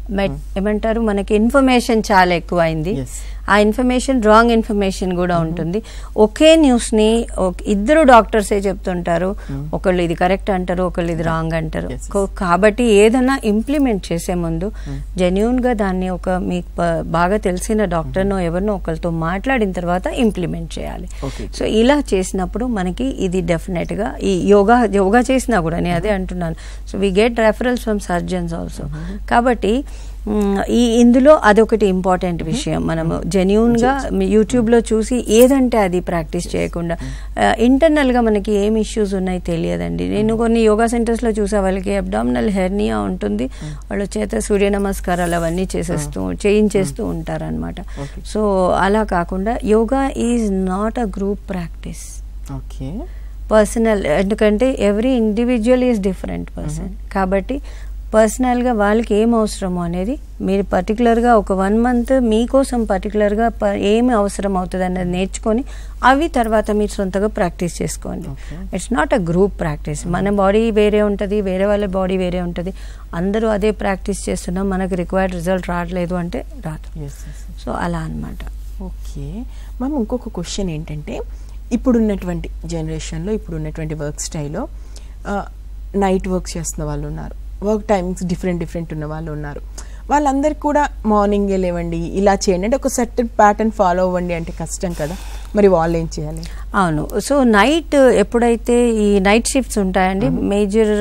మెట్ ఏమంటారు మనకి ఇన్ఫర్మేషన్ చాలా ఎక్కువ అయింది Yes. ఆ ఇన్ఫర్మేషన్ రాంగ్ ఇన్ఫర్మేషన్ కూడా ఉంటుంది ఒకే న్యూస్ ని ఒక- ఇద్దరు డాక్టర్సే చెప్తుంటారు ఒకళ్ళు ఇది కరెక్ట్ అంటారు ఒకళ్ళు ఇది రాంగ్ అంటారు Yes, yes. కో- కాబట్టి ఏదైనా ఇంప్లిమెంట్ చేసే ముందు జెన్యున్ గా దాన్ని ఒక మీకు ప- బాగా తెలిసిన డాక్టర్నో ఎవరినో ఒకరితో మాట్లాడిన తర్వాత ఇంప్లిమెంట్ చేయాలి Okay. సో ఇలా చేసినప్పుడు మనకి ఇది డెఫినెట్ గా ఈ యోగా యోగా చేసినా కూడా నేను అదే అంటున్నాను so we get referrals from surgeons also కాబట్టి మ్, ఈ ఇందులో అదొకటి ఇంపార్టెంట్ విషయం మనము జెన్యున్ గా యూట్యూబ్ లో చూసి ఏదంటే అది ప్రాక్టీస్ చేయకుండా ఇంటర్నల్ గా మనకి ఏం ఇష్యూస్ ఉన్నాయి తెలియదండి నేను కొన్ని యోగా సెంటర్స్ లో చూసే వాళ్ళకి అబ్డామినల్ హెర్నియా ఉంటుంది వాళ్ళ చేత సూర్య నమస్కారాలు అవన్నీ చేసేస్తూ చేయించేస్తూ ఉంటారనమాట Okay. సో అలా కాకుండా yoga is not a group practice okay personal ఎందుకంటే every individual is different person కాబట్టి పర్సనల్గా వాళ్ళకి ఏం అవసరమో అనేది మీరు పర్టికులర్గా ఒక వన్ మంత్ మీకోసం పర్టికులర్గా ఏమి అవసరం అవుతుంది అన్నది నేర్చుకొని అవి తర్వాత మీరు సొంతగా ప్రాక్టీస్ చేసుకోండి Okay. It's not a group practice మన బాడీ వేరే ఉంటుంది వేరే వాళ్ళ బాడీ వేరే ఉంటుంది అందరూ అదే ప్రాక్టీస్ చేస్తున్నాం మనకు రిక్వైర్డ్ రిజల్ట్ రావట్లేదు అంటే రాదు ఎస్ ఎస్ సో అలా అన్నమాట ఓకే మ్యామ్ ఇంకొక క్వశ్చన్ ఏంటంటే ఇప్పుడున్నటువంటి జనరేషన్లో ఇప్పుడున్నటువంటి వర్క్ స్టైల్లో నైట్ వర్క్ చేస్తున్న వాళ్ళు ఉన్నారు వర్క్ టైమింగ్స్ డిఫరెంట్ డిఫరెంట్ ఉన్న వాళ్ళు ఉన్నారు వాళ్ళందరికీ కూడా మార్నింగే లేవండి ఇలా చేయండి అంటే ఒక సర్టన్ ప్యాటర్న్ ఫాలో అవ్వండి అంటే కష్టం కదా మరి వాళ్ళు ఏం చేయాలి అవును సో నైట్ ఎప్పుడైతే ఈ నైట్ షిఫ్ట్స్ ఉంటాయండి మేజర్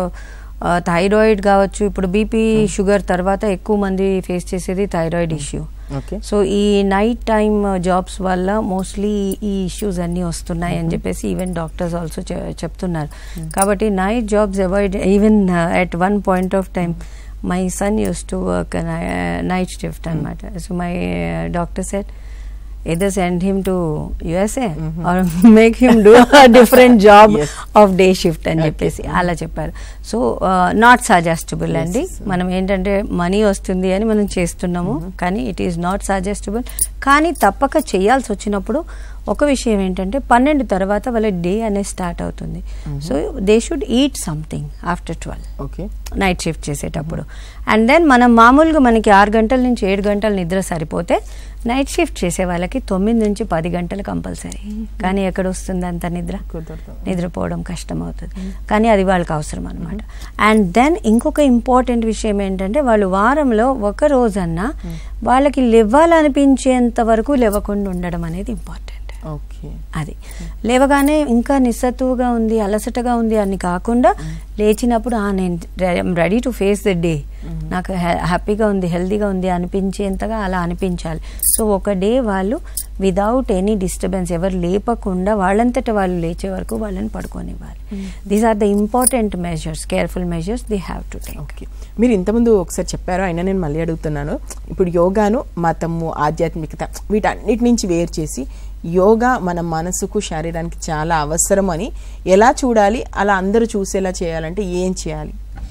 థైరాయిడ్ కావచ్చు ఇప్పుడు బీపీ షుగర్ తర్వాత ఎక్కువ మంది ఫేస్ చేసేది థైరాయిడ్ ఇష్యూ ఓకే సో ఈ నైట్ టైం జాబ్స్ వల్ల మోస్ట్లీ ఈ ఇష్యూస్ అన్నీ వస్తున్నాయి అని చెప్పేసి ఈవెన్ డాక్టర్స్ ఆల్సో చెప్తున్నారు కాబట్టి night jobs avoid even at one point of time my son uses to work night shift అనమాట so my doctor set either send him to USA or make him do a different job Yes. of day shift అని చెప్పేసి అలా చెప్పారు so not suggestible అండి మనం ఏంటంటే money వస్తుంది అని మనం చేస్తున్నాము కానీ ఇట్ ఈస్ నాట్ సజెస్టబుల్ కానీ తప్పక చేయాల్సి వచ్చినప్పుడు ఒక విషయం ఏంటంటే పన్నెండు తర్వాత వాళ్ళ డే అనేది స్టార్ట్ అవుతుంది so they should eat something after twelve okay night shift చేసేటప్పుడు అండ్ దెన్ మనం మామూలుగా మనకి ఆరు గంటల నుంచి ఏడు గంటల నిద్ర సరిపోతే నైట్ షిఫ్ట్ చేసే వాళ్ళకి తొమ్మిది నుంచి పది గంటలు కంపల్సరీ కానీ ఎక్కడ వస్తుంది అంత నిద్ర కుదరదు నిద్రపోవడం కష్టం అవుతుంది కానీ అది వాళ్ళకి అవసరం అనమాట అండ్ దెన్ ఇంకొక ఇంపార్టెంట్ విషయం ఏంటంటే వాళ్ళు వారంలో ఒక రోజన్నా వాళ్ళకి లేవాలనిపించేంత వరకు లేవకుండా ఉండడం అనేది ఇంపార్టెంట్ ఓకే అది లేవగానే ఇంకా నిస్సత్తువుగా ఉంది అలసటగా ఉంది అని కాకుండా లేచినప్పుడు ఆ నేను ready to face the day నాకు హ్యా- హ్యాపీగా ఉంది హెల్తీగా ఉంది అనిపించేంతగా అలా అనిపించాలి సో ఒక డే వాళ్ళు విదౌట్ ఎనీ డిస్టర్బెన్స్ ఎవరు లేపకుండా వాళ్ళంతట వాళ్ళు లేచే వరకు వాళ్ళని పడుకోనివ్వాలి these are the important measures careful measures they have to take okay మీరు ఇంతకుముందు ఒకసారి చెప్పారు అయినా నేను మళ్ళీ అడుగుతున్నాను ఇప్పుడు యోగాను మతము ఆధ్యాత్మికత వీటన్నిటి నుంచి వేరు చేసి యోగా మన మనసుకు శరీరానికి చాలా అవసరం అని ఎలా చూడాలి అలా అందరూ చూసేలా చేయాలంటే ఏం చేయాలి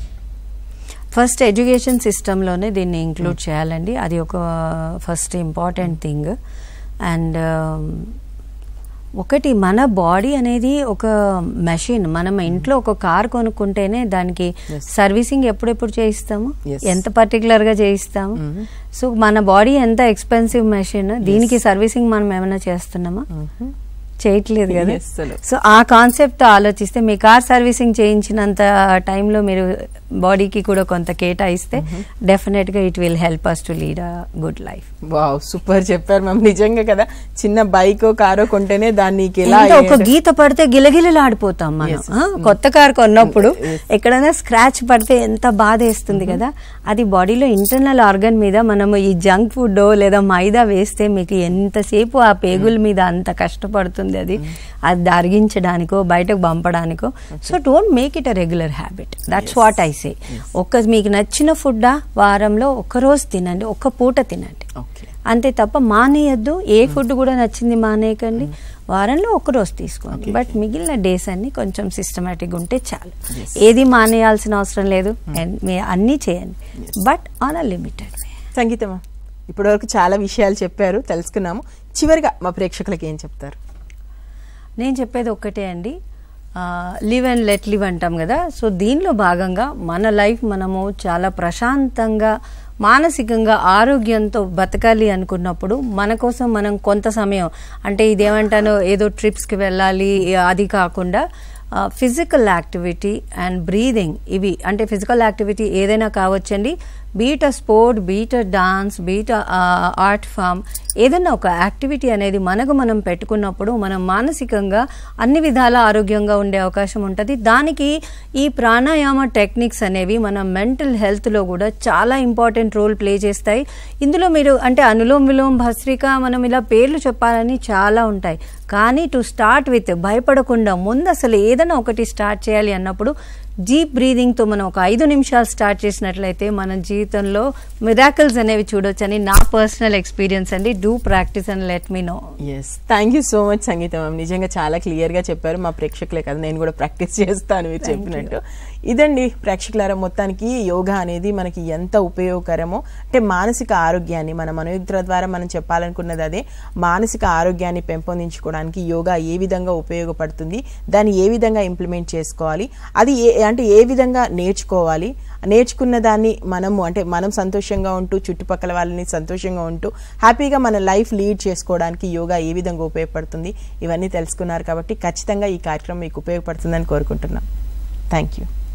ఫస్ట్ ఎడ్యుకేషన్ సిస్టంలోనే దీన్ని ఇంక్లూడ్ చేయాలండి అది ఒక ఫస్ట్ ఇంపార్టెంట్ థింగ్ అండ్ ఒకటి మన బాడీ అనేది ఒక మెషిన్ మనం ఇంట్లో ఒక కార్ కొనుక్కుంటేనే దానికి Yes. సర్వీసింగ్ ఎప్పుడెప్పుడు చేయిస్తాము Yes. ఎంత పర్టికులర్ గా చేయిస్తాము సో మన బాడీ ఎంత ఎక్స్పెన్సివ్ మెషిన్ దీనికి సర్వీసింగ్ మనం ఏమైనా చేస్తున్నామా చేయట్లేదు కదా Yes, అసలు. సో ఆ కాన్సెప్ట్ ఆలోచిస్తే మీ కార్ సర్వీసింగ్ చేయించినంత టైంలో మీరు బాడీకి కూడా కొంత కేటాయిస్తే డెఫినెట్ గా it will help us to lead a good life wow super చెప్పారు మ్యామ్ నిజంగా కదా చిన్న బైక్ కారో కొంటేనే దానికి ఎలా ఎంత ఒక గీత పడితే గిలగిలలాడిపోతాం మనం Yes, ఆ, కొత్త కార్ కొన్నప్పుడు ఎక్కడైనా స్క్రాచ్ పడితే ఎంత బాధ వేస్తుంది కదా అది బాడీలో ఇంటర్నల్ ఆర్గన్ మీద మనము ఈ జంక్ ఫుడ్ లేదా మైదా వేస్తే మీకు ఎంతసేపు ఆ పేగుల మీద అంత కష్టపడుతుంది అది అది అరిగించడానికో బయటకు పంపడానికో so don't make it a regular habit that's what I say ఒక్క మీకు నచ్చిన ఫుడ్ వారంలో ఒక్క రోజు తినండి ఒక్క పూట తినండి ఓకే అంతే తప్ప మానేయద్దు ఏ ఫుడ్ కూడా నచ్చింది మానేయకండి వారంలో ఒక రోజు తీసుకోండి బట్ మిగిలిన డేస్ అన్ని కొంచెం సిస్టమేటిక్ ఉంటే చాలు ఏది మానేయాల్సిన అవసరం లేదు And మీ అన్నీ చేయండి but on a limited way సంగీతమా ఇప్పటివరకు చాలా విషయాలు చెప్పారు తెలుసుకున్నాము చివరిగా మా ప్రేక్షకులకి ఏం చెప్తారు నేను చెప్పేది ఒక్కటే అండి లివ్ అండ్ లెట్ లివ్ అంటాం కదా సో దీనిలో భాగంగా మన లైఫ్ మనము చాలా ప్రశాంతంగా మానసికంగా ఆరోగ్యంతో బతకాలి అనుకున్నప్పుడు మన కోసం మనం కొంత సమయం అంటే ఇదేమంటానో ఏదో ట్రిప్స్కి వెళ్ళాలి అది కాకుండా ఫిజికల్ యాక్టివిటీ అండ్ బ్రీదింగ్ ఇవి అంటే ఫిజికల్ యాక్టివిటీ ఏదైనా కావచ్చండి be it a sport be it a dance be it art form ఏదైనా ఒక యాక్టివిటీ అనేది మనకు మనం పెట్టుకున్నప్పుడు మనం మానసికంగా అన్ని విధాల ఆరోగ్యంగా ఉండే అవకాశం ఉంటుంది దానికి ఈ ప్రాణాయామ టెక్నిక్స్ అనేవి మన మెంటల్ హెల్త్లో కూడా చాలా ఇంపార్టెంట్ రోల్ ప్లే చేస్తాయి ఇందులో మీరు అంటే అనులోం విలోం భస్త్రిక మనం ఇలా పేర్లు చెప్పాలని చాలా ఉంటాయి కానీ టు స్టార్ట్ విత్ భయపడకుండా ముందు అసలు ఏదైనా ఒకటి స్టార్ట్ చేయాలి అన్నప్పుడు డీప్ బ్రీదింగ్తో మనం ఒక ఐదు నిమిషాలు స్టార్ట్ చేసినట్లయితే మన జీవితంలో మిరాకిల్స్ అనేవి చూడొచ్చని నా పర్సనల్ ఎక్స్పీరియన్స్ అండి do practice and let me know yes thank you so much Sangeetha ma'am నిజంగా చాలా క్లియర్ గా చెప్పారు మా ప్రేక్షకులే కదా నేను కూడా ప్రాక్టీస్ చేస్తాను మీరు చెప్పినట్టు ఇదండి ప్రేక్షకులారా మొత్తానికి యోగా అనేది మనకి ఎంత ఉపయోగకరమో అంటే మానసిక ఆరోగ్యాన్ని మన మనోయుద్ర ద్వారా మనం చెప్పాలనుకున్నది అదే మానసిక ఆరోగ్యాన్ని పెంపొందించుకోవడానికి యోగా ఏ విధంగా ఉపయోగపడుతుంది దాన్ని ఏ విధంగా ఇంప్లిమెంట్ చేసుకోవాలి అది ఏ అంటే ఏ విధంగా నేర్చుకోవాలి నేర్చుకున్న దాన్ని మనము అంటే మనం సంతోషంగా ఉంటూ చుట్టుపక్కల వాళ్ళని సంతోషంగా ఉంటూ హ్యాపీగా మన లైఫ్ లీడ్ చేసుకోవడానికి యోగా ఏ విధంగా ఉపయోగపడుతుంది ఇవన్నీ తెలుసుకున్నారు కాబట్టి ఖచ్చితంగా ఈ కార్యక్రమం మీకు ఉపయోగపడుతుందని కోరుకుంటున్నాం థ్యాంక్ యూ